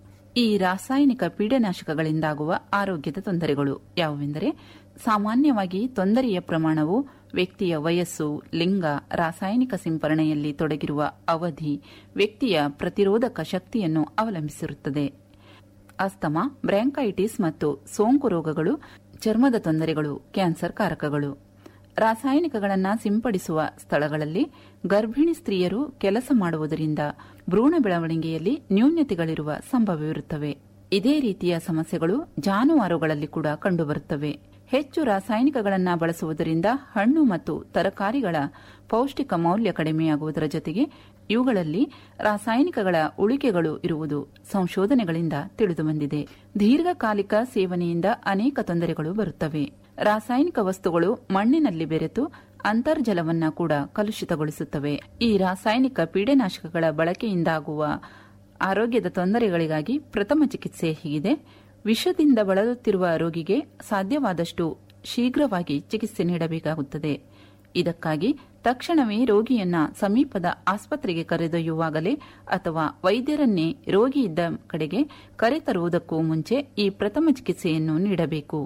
ಈ ರಾಸಾಯನಿಕ ಪೀಡನಾಶಕಗಳಿಂದಾಗುವ ಆರೋಗ್ಯದ ತೊಂದರೆಗಳು ಯಾವುವೆಂದರೆ ಸಾಮಾನ್ಯವಾಗಿ ತೊಂದರೆಯ ಪ್ರಮಾಣವು ವ್ಯಕ್ತಿಯ ವಯಸ್ಸು ಲಿಂಗ ರಾಸಾಯನಿಕ ಸಿಂಪರಣೆಯಲ್ಲಿ ತೊಡಗಿರುವ ಅವಧಿ ವ್ಯಕ್ತಿಯ ಪ್ರತಿರೋಧಕ ಶಕ್ತಿಯನ್ನು ಅವಲಂಬಿಸಿರುತ್ತದೆ ಅಸ್ತಮಾ ಬ್ರ್ಯಾಂಕೈಟಿಸ್ ಮತ್ತು ಸೋಂಕು ರೋಗಗಳು ಚರ್ಮದ ತೊಂದರೆಗಳು ಕ್ಯಾನ್ಸರ್ ಕಾರಕಗಳು ರಾಸಾಯನಿಕಗಳನ್ನು ಸಿಂಪಡಿಸುವ ಸ್ಥಳಗಳಲ್ಲಿ ಗರ್ಭಿಣಿ ಸ್ತ್ರೀಯರು ಕೆಲಸ ಮಾಡುವುದರಿಂದ ಭ್ರೂಣ ಬೆಳವಣಿಗೆಯಲ್ಲಿ ನ್ಯೂನ್ಯತೆಗಳಿರುವ ಸಂಭವವಿರುತ್ತವೆ ಇದೇ ರೀತಿಯ ಸಮಸ್ಯೆಗಳು ಜಾನುವಾರುಗಳಲ್ಲಿ ಕೂಡ ಕಂಡುಬರುತ್ತವೆ ಹೆಚ್ಚು ರಾಸಾಯನಿಕಗಳನ್ನು ಬಳಸುವುದರಿಂದ ಹಣ್ಣು ಮತ್ತು ತರಕಾರಿಗಳ ಪೌಷ್ಟಿಕ ಮೌಲ್ಯ ಕಡಿಮೆಯಾಗುವುದರ ಜೊತೆಗೆ ಇವುಗಳಲ್ಲಿ ರಾಸಾಯನಿಕಗಳ ಉಳಿಕೆಗಳು ಇರುವುದು ಸಂಶೋಧನೆಗಳಿಂದ ತಿಳಿದುಬಂದಿದೆ ದೀರ್ಘಕಾಲಿಕ ಸೇವನೆಯಿಂದ ಅನೇಕ ತೊಂದರೆಗಳು ಬರುತ್ತವೆ ರಾಸಾಯನಿಕ ವಸ್ತುಗಳು ಮಣ್ಣಿನಲ್ಲಿ ಬೆರೆತು ಅಂತರ್ಜಲವನ್ನ ಕೂಡ ಕಲುಷಿತಗೊಳಿಸುತ್ತವೆ ಈ ರಾಸಾಯನಿಕ ಪೀಡನಾಶಕಗಳ ಬಳಕೆಯಿಂದಾಗುವ ಆರೋಗ್ಯದ ತೊಂದರೆಗಳಿಗಾಗಿ ಪ್ರಥಮ ಚಿಕಿತ್ಸೆ ಹೀಗಿದೆ ವಿಷದಿಂದ ಬಳಲುತ್ತಿರುವ ರೋಗಿಗೆ ಸಾಧ್ಯವಾದಷ್ಟು ಶೀಘ್ರವಾಗಿ ಚಿಕಿತ್ಸೆ ನೀಡಬೇಕಾಗುತ್ತದೆ ಇದಕ್ಕಾಗಿ ತಕ್ಷಣವೇ ರೋಗಿಯನ್ನ ಸಮೀಪದ ಆಸ್ಪತ್ರೆಗೆ ಕರೆದೊಯ್ಯುವಾಗಲೇ ಅಥವಾ ವೈದ್ಯರನ್ನೇ ರೋಗಿ ಇದ್ದ ಕಡೆಗೆ ಕರೆತರುವುದಕ್ಕೂ ಮುಂಚೆ ಈ ಪ್ರಥಮ ಚಿಕಿತ್ಸೆಯನ್ನು ನೀಡಬೇಕು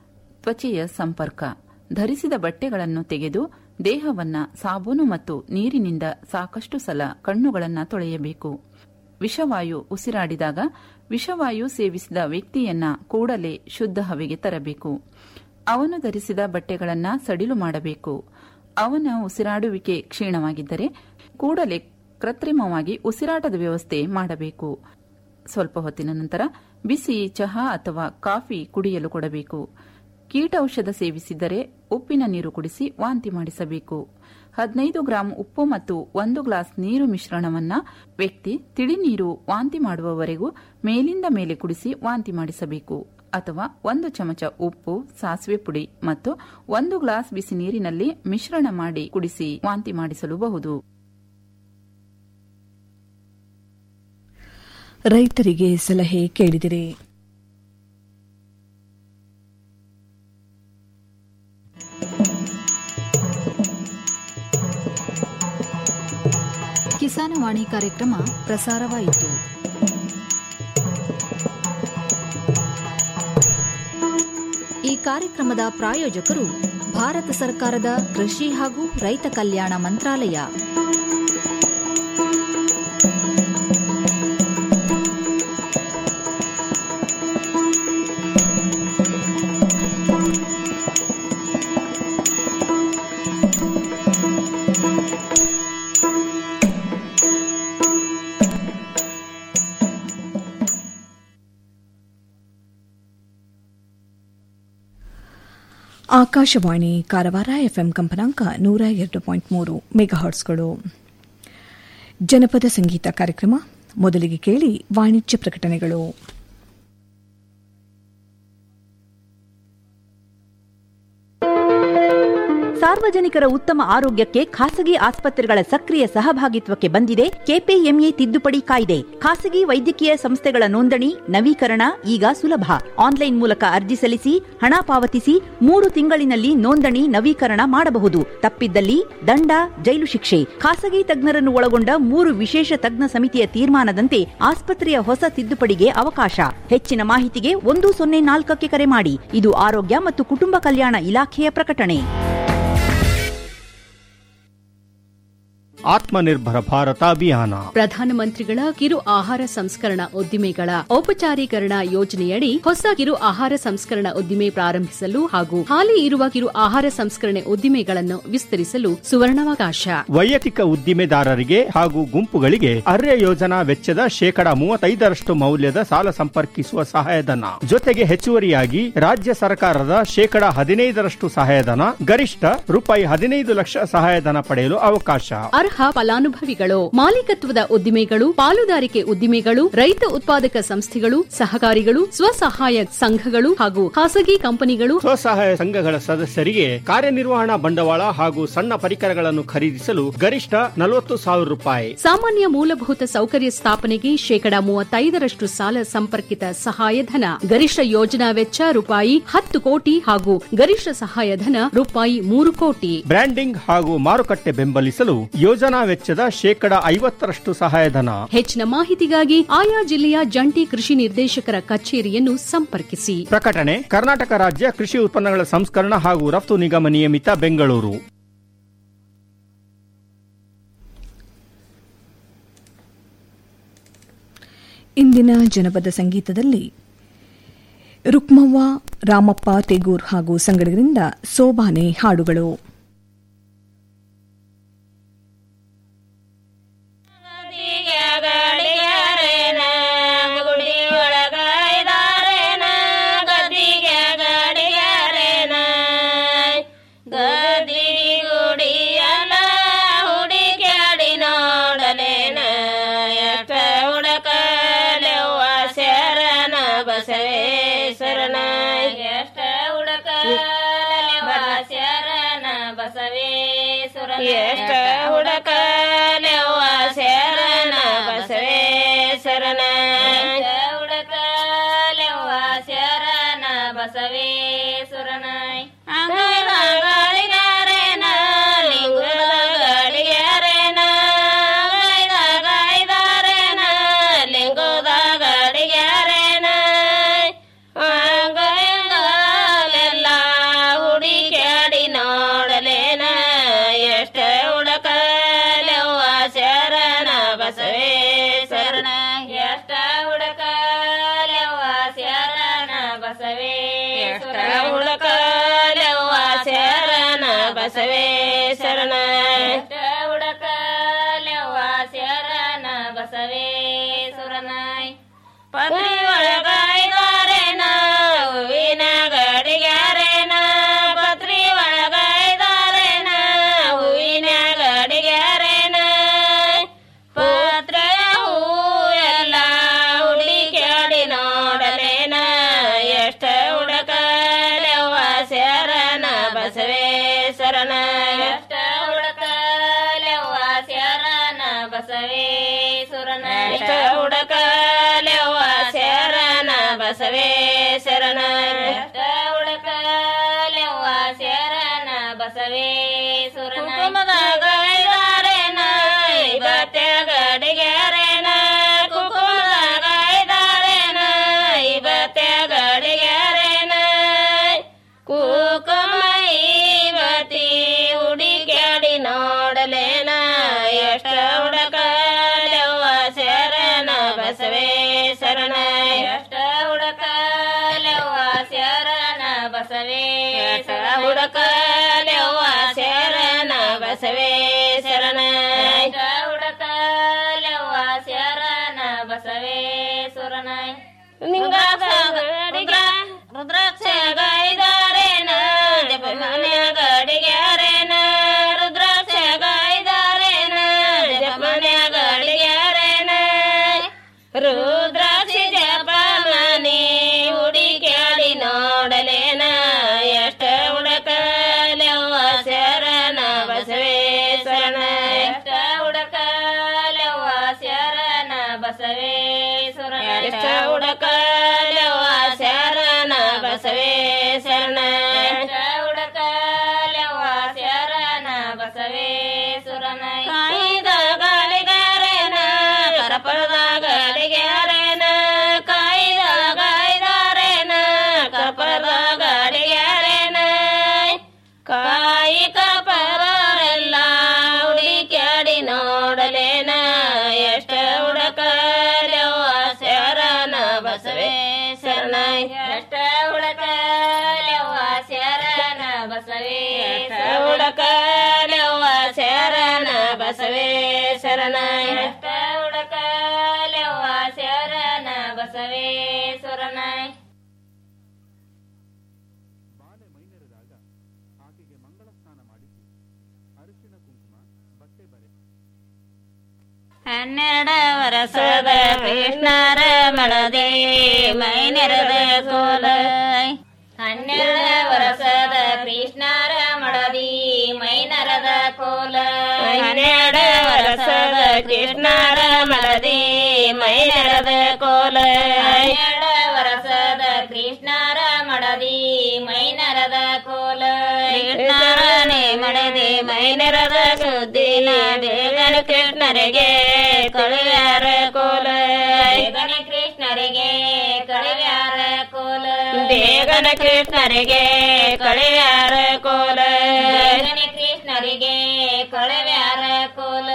ತ್ವಚೆಯ ಸಂಪರ್ಕ ಧರಿಸಿದ ಬಟ್ಟೆಗಳನ್ನು ತೆಗೆದು ದೇಹವನ್ನ ಸಾಬೂನು ಮತ್ತು ನೀರಿನಿಂದ ಸಾಕಷ್ಟು ಸಲ ಕಣ್ಣುಗಳನ್ನು ತೊಳೆಯಬೇಕು ವಿಷವಾಯು ಉಸಿರಾಡಿದಾಗ ವಿಷವಾಯು ಸೇವಿಸಿದ ವ್ಯಕ್ತಿಯನ್ನ ಕೂಡಲೇ ಶುದ್ಧ ಹವೆಗೆ ತರಬೇಕು ಅವನು ಧರಿಸಿದ ಬಟ್ಟೆಗಳನ್ನು ಸಡಿಲು ಮಾಡಬೇಕು ಅವನ ಉಸಿರಾಡುವಿಕೆ ಕ್ಷೀಣವಾಗಿದ್ದರೆ ಕೂಡಲೇ ಕೃತ್ರಿಮವಾಗಿ ಉಸಿರಾಟದ ವ್ಯವಸ್ಥೆ ಮಾಡಬೇಕು ಸ್ವಲ್ಪ ಹೊತ್ತಿನ ನಂತರ ಬಿಸಿ ಚಹಾ ಅಥವಾ ಕಾಫಿ ಕುಡಿಯಲು ಕೊಡಬೇಕು ಕೀಟ ಔಷಧ ಸೇವಿಸಿದರೆ ಉಪ್ಪಿನ ನೀರು ಕುಡಿಸಿ ವಾಂತಿ ಮಾಡಿಸಬೇಕು ಹದಿನೈದು ಗ್ರಾಂ ಉಪ್ಪು ಮತ್ತು ಒಂದು ಗ್ಲಾಸ್ ನೀರು ಮಿಶ್ರಣವನ್ನ ವ್ಯಕ್ತಿ ತಿಳಿ ನೀರು ವಾಂತಿ ಮಾಡುವವರೆಗೂ ಮೇಲಿಂದ ಮೇಲೆ ಕುಡಿಸಿ ವಾಂತಿ ಮಾಡಿಸಬೇಕು ಅಥವಾ ಒಂದು ಚಮಚ ಉಪ್ಪು ಸಾಸಿವೆ ಪುಡಿ ಮತ್ತು ಒಂದು ಗ್ಲಾಸ್ ಬಿಸಿ ನೀರಿನಲ್ಲಿ ಮಿಶ್ರಣ ಮಾಡಿ ಕುಡಿಸಿ ವಾಂತಿ ಮಾಡಿಸಲೂಬಹುದು ರೈತರಿಗೆ ಸಲಹೆ ಕೇಳಿದಿರಿ ಕಿಸಾನವಾಣಿ ಕಾರ್ಯಕ್ರಮ ಪ್ರಸಾರವಾಯಿತು ಈ ಕಾರ್ಯಕ್ರಮದ ಪ್ರಾಯೋಜಕರು ಭಾರತ ಸರ್ಕಾರದ ಕೃಷಿ ಹಾಗೂ ರೈತ ಕಲ್ಯಾಣ ಮಂತ್ರಾಲಯ ಆಕಾಶವಾಣಿ ಕಾರವಾರ ಎಫ್ಎಂ ಕಂಪನಾಂಕ ನೂರ ಎರಡು ಪಾಯಿಂಟ್ ಮೂರು ಮೆಗಾಹರ್ಟ್ಸ್ಗಳು ಜನಪದ ಸಂಗೀತ ಕಾರ್ಯಕ್ರಮ ಮೊದಲಿಗೆ ಕೇಳಿ ವಾಣಿಜ್ಯ ಪ್ರಕಟಣೆಗಳು ಸಾರ್ವಜನಿಕರ ಉತ್ತಮ ಆರೋಗ್ಯಕ್ಕೆ ಖಾಸಗಿ ಆಸ್ಪತ್ರೆಗಳ ಸಕ್ರಿಯ ಸಹಭಾಗಿತ್ವಕ್ಕೆ ಬಂದಿದೆ ಕೆಪಿಎಂಇ ತಿದ್ದುಪಡಿ ಕಾಯ್ದೆ ಖಾಸಗಿ ವೈದ್ಯಕೀಯ ಸಂಸ್ಥೆಗಳ ನೋಂದಣಿ ನವೀಕರಣ ಈಗ ಸುಲಭ ಆನ್ಲೈನ್ ಮೂಲಕ ಅರ್ಜಿ ಸಲ್ಲಿಸಿ ಹಣ ಪಾವತಿಸಿ ಮೂರು ತಿಂಗಳಿನಲ್ಲಿ ನೋಂದಣಿ ನವೀಕರಣ ಮಾಡಬಹುದು ತಪ್ಪಿದ್ದಲ್ಲಿ ದಂಡ ಜೈಲು ಶಿಕ್ಷೆ ಖಾಸಗಿ ತಜ್ಞರನ್ನು ಒಳಗೊಂಡ ಮೂರು ವಿಶೇಷ ತಜ್ಞ ಸಮಿತಿಯ ತೀರ್ಮಾನದಂತೆ ಆಸ್ಪತ್ರೆಯ ಹೊಸ ತಿದ್ದುಪಡಿಗೆ ಅವಕಾಶ ಹೆಚ್ಚಿನ ಮಾಹಿತಿಗೆ ಒಂದು ಸೊನ್ನೆ ನಾಲ್ಕಕ್ಕೆ ಕರೆ ಮಾಡಿ ಇದು ಆರೋಗ್ಯ ಮತ್ತು ಕುಟುಂಬ ಕಲ್ಯಾಣ ಇಲಾಖೆಯ ಪ್ರಕಟಣೆ ಆತ್ಮನಿರ್ಭರ ಭಾರತ ಅಭಿಯಾನ ಪ್ರಧಾನಮಂತ್ರಿಗಳ ಕಿರು ಆಹಾರ ಸಂಸ್ಕರಣಾ ಉದ್ದಿಮೆಗಳ ಔಪಚಾರೀಕರಣ ಯೋಜನೆಯಡಿ ಹೊಸ ಕಿರು ಆಹಾರ ಸಂಸ್ಕರಣಾ ಉದ್ದಿಮೆ ಪ್ರಾರಂಭಿಸಲು ಹಾಗೂ ಹಾಲಿ ಇರುವ ಕಿರು ಆಹಾರ ಸಂಸ್ಕರಣೆ ಉದ್ದಿಮೆಗಳನ್ನು ವಿಸ್ತರಿಸಲು ಸುವರ್ಣಾವಕಾಶ ವೈಯಕ್ತಿಕ ಉದ್ದಿಮೆದಾರರಿಗೆ ಹಾಗೂ ಗುಂಪುಗಳಿಗೆ ಅರ್ಯ ಯೋಜನಾ ವೆಚ್ಚದ ಶೇಕಡಾ ಮೂವತ್ತೈದರಷ್ಟು ಮೌಲ್ಯದ ಸಾಲ ಸಂಪರ್ಕಿಸುವ ಸಹಾಯಧನ ಜೊತೆಗೆ ಹೆಚ್ಚುವರಿಯಾಗಿ ರಾಜ್ಯ ಸರ್ಕಾರದ ಶೇಕಡಾ ಹದಿನೈದರಷ್ಟು ಸಹಾಯಧನ ಗರಿಷ್ಠ ರೂಪಾಯಿ ಹದಿನೈದು ಲಕ್ಷ ಸಹಾಯಧನ ಪಡೆಯಲು ಅವಕಾಶ ಅರ್ಹ ಫಲಾನುಭವಿಗಳು ಮಾಲೀಕತ್ವದ ಉದ್ದಿಮೆಗಳು ಪಾಲುದಾರಿಕೆ ಉದ್ದಿಮೆಗಳು ರೈತ ಉತ್ಪಾದಕ ಸಂಸ್ಥೆಗಳು ಸಹಕಾರಿಗಳು ಸ್ವಸಹಾಯ ಸಂಘಗಳು ಹಾಗೂ ಖಾಸಗಿ ಕಂಪನಿಗಳು ಸ್ವಸಹಾಯ ಸಂಘಗಳ ಸದಸ್ಯರಿಗೆ ಕಾರ್ಯನಿರ್ವಹಣಾ ಬಂಡವಾಳ ಹಾಗೂ ಸಣ್ಣ ಪರಿಕರಗಳನ್ನು ಖರೀದಿಸಲು ಗರಿಷ್ಠ ನಲವತ್ತು ಸಾವಿರ ರೂಪಾಯಿ ಸಾಮಾನ್ಯ ಮೂಲಭೂತ ಸೌಕರ್ಯ ಸ್ಥಾಪನೆಗೆ ಶೇಕಡಾ ಮೂವತ್ತೈದರಷ್ಟು ಸಾಲ ಸಂಪರ್ಕಿತ ಸಹಾಯಧನ ಗರಿಷ್ಠ ಯೋಜನಾ ವೆಚ್ಚ ರೂಪಾಯಿ ಹತ್ತು ಕೋಟಿ ಹಾಗೂ ಗರಿಷ್ಠ ಸಹಾಯಧನ ರೂಪಾಯಿ ಮೂರು ಕೋಟಿ ಬ್ರ್ಯಾಂಡಿಂಗ್ ಹಾಗೂ ಮಾರುಕಟ್ಟೆ ಬೆಂಬಲಿಸಲು ಯೋಜನಾ ವೆಚ್ಚದ ಶೇಕಡಾ ಐವತ್ತರಷ್ಟು ಸಹಾಯಧನ ಹೆಚ್ಚಿನ ಮಾಹಿತಿಗಾಗಿ ಆಯಾ ಜಿಲ್ಲೆಯ ಜಂಟಿ ಕೃಷಿ ನಿರ್ದೇಶಕರ ಕಚೇರಿಯನ್ನು ಸಂಪರ್ಕಿಸಿ ಪ್ರಕಟಣೆ ಕರ್ನಾಟಕ ರಾಜ್ಯ ಕೃಷಿ ಉತ್ಪನ್ನಗಳ ಸಂಸ್ಕರಣ ಹಾಗೂ ರಫ್ತು ನಿಗಮ ನಿಯಮಿತ ಬೆಂಗಳೂರು ಇಂದಿನ ಜನಪದ ಸಂಗೀತದಲ್ಲಿ ರುಕ್ಮವ್ವ ರಾಮಪ್ಪ ತೆಗೂರ್ ಹಾಗೂ ಸಂಗಡಗರಿಂದ ಸೋಬಾನೆ ಹಾಡುಗಳು ಎಷ್ಟ ಹುಡಕಲೆವ್ವ ಶರಣ ಬಸವೇಶ್ವರನ ಹುಡಕಲೆವ್ವ ಶರಣ ಬಸವೇಶ್ವರನ ಅಂಗೈದಾರೇನ ಲಿಂಗದ ಗಡಿಯಾರೇನ ಗೈದಾರೇನ ಲಿಂಗದ ಗಡಿಯಾರೇನ ಅಂಗೈಗಳೆಲ್ಲ ಹುಡುಕ್ಯಾಡಿ ನೋಡಲೇನ ಎಷ್ಟ ಹುಡಕಲೆವ್ವ ಶರಣ ಬಸವೇಶ್ವರನ ಎಷ್ಟ ಹುಡಕಲೆವ್ವ ಶರಣ ಬಸವೇಶ್ವರ ಹುಡಕಲೆವ್ವ ಬಸವೇಶ್ವರನ ಎಷ್ಟ ಹುಡುಕಲೆವ್ವ ಶರಣ ಬಸವೇಶ್ವರನ ಎಷ್ಟ ಹುಡುಕಲೆವ್ವ ಶರಣ ಬಸವೇಶ್ವರನ ಎಷ್ಟ ಹುಡುಕಲೆವ್ವ ಶರಣ ಬಸವೇಶ್ವರನ ಕುಂಕುಮದಾಗ ಇದಾರೇನ ಇವತ್ತೆ ಗಡಿಗೆರೇನ ಕುಂಕುಮದಾಗ ಇದಾರೇನ ಇವತ್ತೆ ಗಡಿಗೆರೇನ ಕುಕುಮ ಇವತಿ ಹುಡುಕ್ಯಾಡಿ ನೋಡಲೇನ ಎಷ್ಟ ಹುಡುಕಲೆವ್ವ ಶರಣ ಬಸವೇಶ್ವರನ ಎಷ್ಟ ಹುಡುಕಲೆವ್ವ ಶರಣ ಬಸವೇಶ ಹುಡುಕಲೆವ್ವ ಶರಣ ಬಸವೇಶ್ವರನ ಎಷ್ಟ ಹುಡುಕಲೆವ್ವ ಶರಣ ಬಸವೇಶ್ವರನ ನಿಂಗಾಗ ರುದ್ರಾಕ್ಷ ಗಾಯ್ದಾರೇನ ಜಪ ಮನೆಯ ಗಡಿಗ್ಯಾರೇನ ರುದ್ರಾಕ್ಷ ಗಾಯ್ದಾರೇನ ಜಪ ಮನೆಯ ಗಡಿಗ್ಯಾರೇನ ರುದ್ರಾಕ್ಷಿ ಜಪ ಮನೆ ಹುಡುಕ್ಯಾಡಿ ನೋಡಲೇನ ಎಷ್ಟ ಹುಡುಕಲೆವ್ವ ಶರಣ ಬಸವೇಶ್ವರನ ಎಷ್ಟ ಹುಡುಕಲೆವ್ವ ಶರಣ ಬಸವೇಶ್ವರನ ಎಷ್ಟ ಹುಡುಕಲೆವ್ವ ಶರಣ ಬಸವೇಶ್ವರನ ಎಷ್ಟ ಹುಡುಕಲೆವ್ವ ಶರಣ ಬಸವೇಶ್ವರನ ಕಾಯ್ದ ಗಾಳಿಗಾರೇನ ಕರಪರದ ಗಾಳಿಗಾರೇನ ಕಾಯ್ದ ಗಾಯ್ದಾರೇನ ಕಪರದ ಗಾಳಿಗಾರೇನ ಕಾಯಿ ಕಪರೆಲ್ಲ ಹುಡುಕ್ಯಾಡಿ ನೋಡಲೇನ ಎಷ್ಟ ಹುಡುಕಲೆವ್ವ ಶರಣ ಬಸವೇಶ್ವರನ ಎಷ್ಟ ಹುಡುಕಲೆವ್ವ ಶರಣ ಬಸವೇಶ ಹುಡುಕಲೆವ್ವ ಶರಣ ಬಸವೇಶ್ವರನ ಎಷ್ಟ ಹುಡುಕಲೆವ್ವ ಶರಣ ಬಸವೇಶ್ವರನ ಹನ್ನೆರಡ ವರಸದ ಕೃಷ್ಣರ ಮಳದೆ ಮೈನೆರದ ಕೋಲ ಹನ್ನೆರಡ ವರಸದ ಕೃಷ್ಣರ ಮಡದಿ ಮೈನರದ ಕೋಲ ಹನ್ನೆರಡ ವರಸದ ಕೃಷ್ಣರ ಮಡದಿ ಮೈನರದ ಕೋಲ ಹನ್ನೆರಡ ವರಸದ ಕೃಷ್ಣರ ಮಡದಿ ಮೈನರದ ಕೋಲ ಕೃಷ್ಣರನೆ ಮಡದಿ ಮೈನರದ ಸುದ್ದಿನ ಬೇಗನ ಕೃಷ್ಣರಿಗೆ ಕಳಿವ್ಯಾರ ಕೋಲ ಬೇಗನ ಕೃಷ್ಣರಿಗೆ ಕಳಿವ್ಯಾರ ಕೋಲ ಬೇಗನ ಕೃಷ್ಣರಿಗೆ ಕಳಿವ್ಯಾರ ಕೋಲ ಬೇಗನ ಕೃಷ್ಣರಿಗೆ ಕಳಿವ್ಯಾರ ಕೋಲ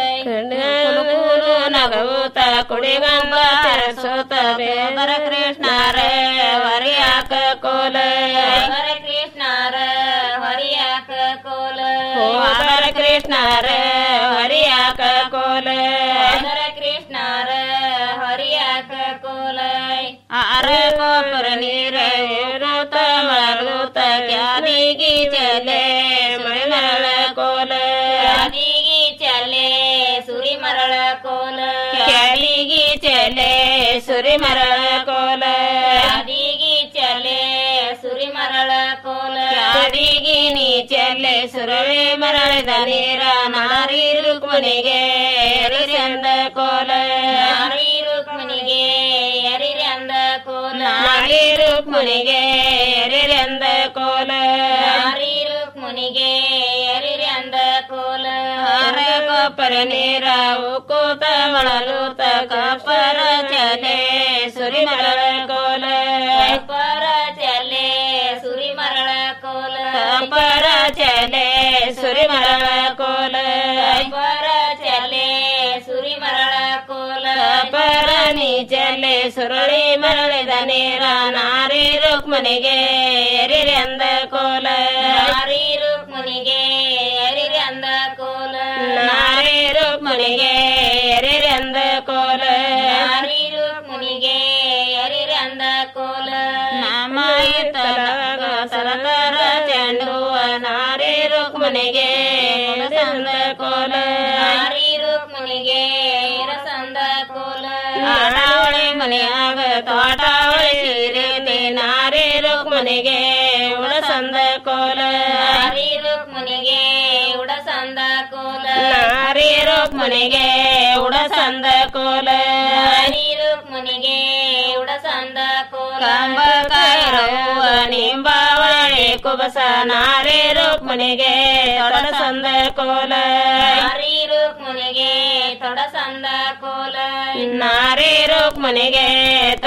ಕುಲು ನಗೂತ ಕುಡಿಗಂಬ ಸರಸ್ವತ ಬೇಗರ ಕೃಷ್ಣರ ವರಿಯಾಕ ಕೋಲ ಬೇಗರ ಕೃಷ್ಣರ ಹರಿಯಾಕ ಕೋಲ ಹೋದರ ಕೃಷ್ಣರ ಹರಿಯಾಕ ಕೋಲ ಹೋದರ ಕೃಷ್ಣರ ಹರಿಯಾಕ ಕೋಲ ಆರ ಗೋಪುರ ನೀರ ಏರುತ್ತ ಮಳಗುತ್ತ ಕ್ಯಾದಿಗಿ ಚಲೆ ಮಳಮಳ ಕೋಲ ಕ್ಯಾದಿಗಿ ಚಲೆ ಸುರಿ ಮರಳ ಕೋಲ ಕ್ಯಾದಿಗಿ ಚಲೆ ಸುರಿ ಮರಳ ಕೋಲ ಕ್ಯಾದಿಗಿ ಚಲೆ ಸುರಿ ಮರಳ ಕೋಲ ಕ್ಯಾದಿಗಿ ನೀ ಚಲೆ ಸುರಳಿ ಮರಳದ ನೀರ ನಾರಿ ರುಕ್ಮನಿಗೆ ಎರಿಸಂದ ಕೋಲ ನಾರಿ ರುಕ್ಮನಿಗೆ ಎರಿರಂದ ಕೋಲ ನಾರಿ ರುಕ್ಮನಿಗೆ ಎರಿರಂದ ಕೋಲ ನಾರಿ ರುಕ್ಮನಿಗೆ ಎರಿರಂದ ಕೋಲ ಹಾರ ಕೊಪ್ಪರ ನೀರ ಉಕ್ಕೂತ ಮಳಲೂತ ಕಪ್ಪರ ಚಲೆ ಸುರಿ ಮರಳ ಕೋಲ ಕಪ್ಪರ ಚಲೆ ಸುರಿ ಮರಳ ಕೋಲ ಕಪ್ಪರ ಚಲೆ ಸುರಿ ಮರಳ ಕೋಲ ಕಪ್ಪರ ಚಲೆ ಸುರಿ ಮರಳ ಕೋಲ ಕಪ್ಪರ ನೀ ಚಲೆ ಸುರಳಿ ಮರಳಿದ ನೀರ ನಾರಿ ರುಕ್ಮನಿಗೆ ಎರಿರಂದ ಕೋಲ ನಾರಿ ರುಕ್ಮನಿಗೆ ಎರಿರಂದ ಕೋಲ ನಾರಿ ರುಕ್ಮನಿಗೆ ಎರಿರಂದ ಕೋಲ ನಾರಿ ರುಕ್ಮನಿಗೆ ಎರಿರಂದ ಕೋಲ ನಾಮಾಯಿತಲಗ ಸರತರ ಚೆಂಡುವ ನಾರಿ ರುಕ್ಮನಿಗೆ ಸಂದ ಕೋಲ ನಾರಿ ರುಕ್ಮನಿಗೆ ರಸಂದ ಕೋಲ ಆಡಾವಳಿ ಮನೆಯಾಗ ತೋಟಾವಳಿ ಸೀರೆ ನಾರಿ ರುಕ್ಮನಿಗೆ ಉಳಸಂದ ಕೋಲ ನಾರಿ ರುಕ್ಮನಿಗೆ ಉಡಸಂದ ಕೋಲ ನಾರಿ ರುಕ್ಮನಿಗೆ ಉಡಸಂದ ಕೋಲ ನಾರಿ ರುಕ್ಮನಿಗೆ ಉಡಸಂದ ಕೋಲ ಕಂಬ ಕೈರವ್ವ ನಿಂಬಾವಳಿ ಕುಬಸ ನಾರಿ ರುಕ್ಮನಿಗೆ ತೊಡಸಂದ ಕೋಲ ನಾರಿ ರುಕ್ಮನಿಗೆ ತೊಡಸಂದ ಕೋಲ ನಾರಿ ರುಕ್ಮನಿಗೆ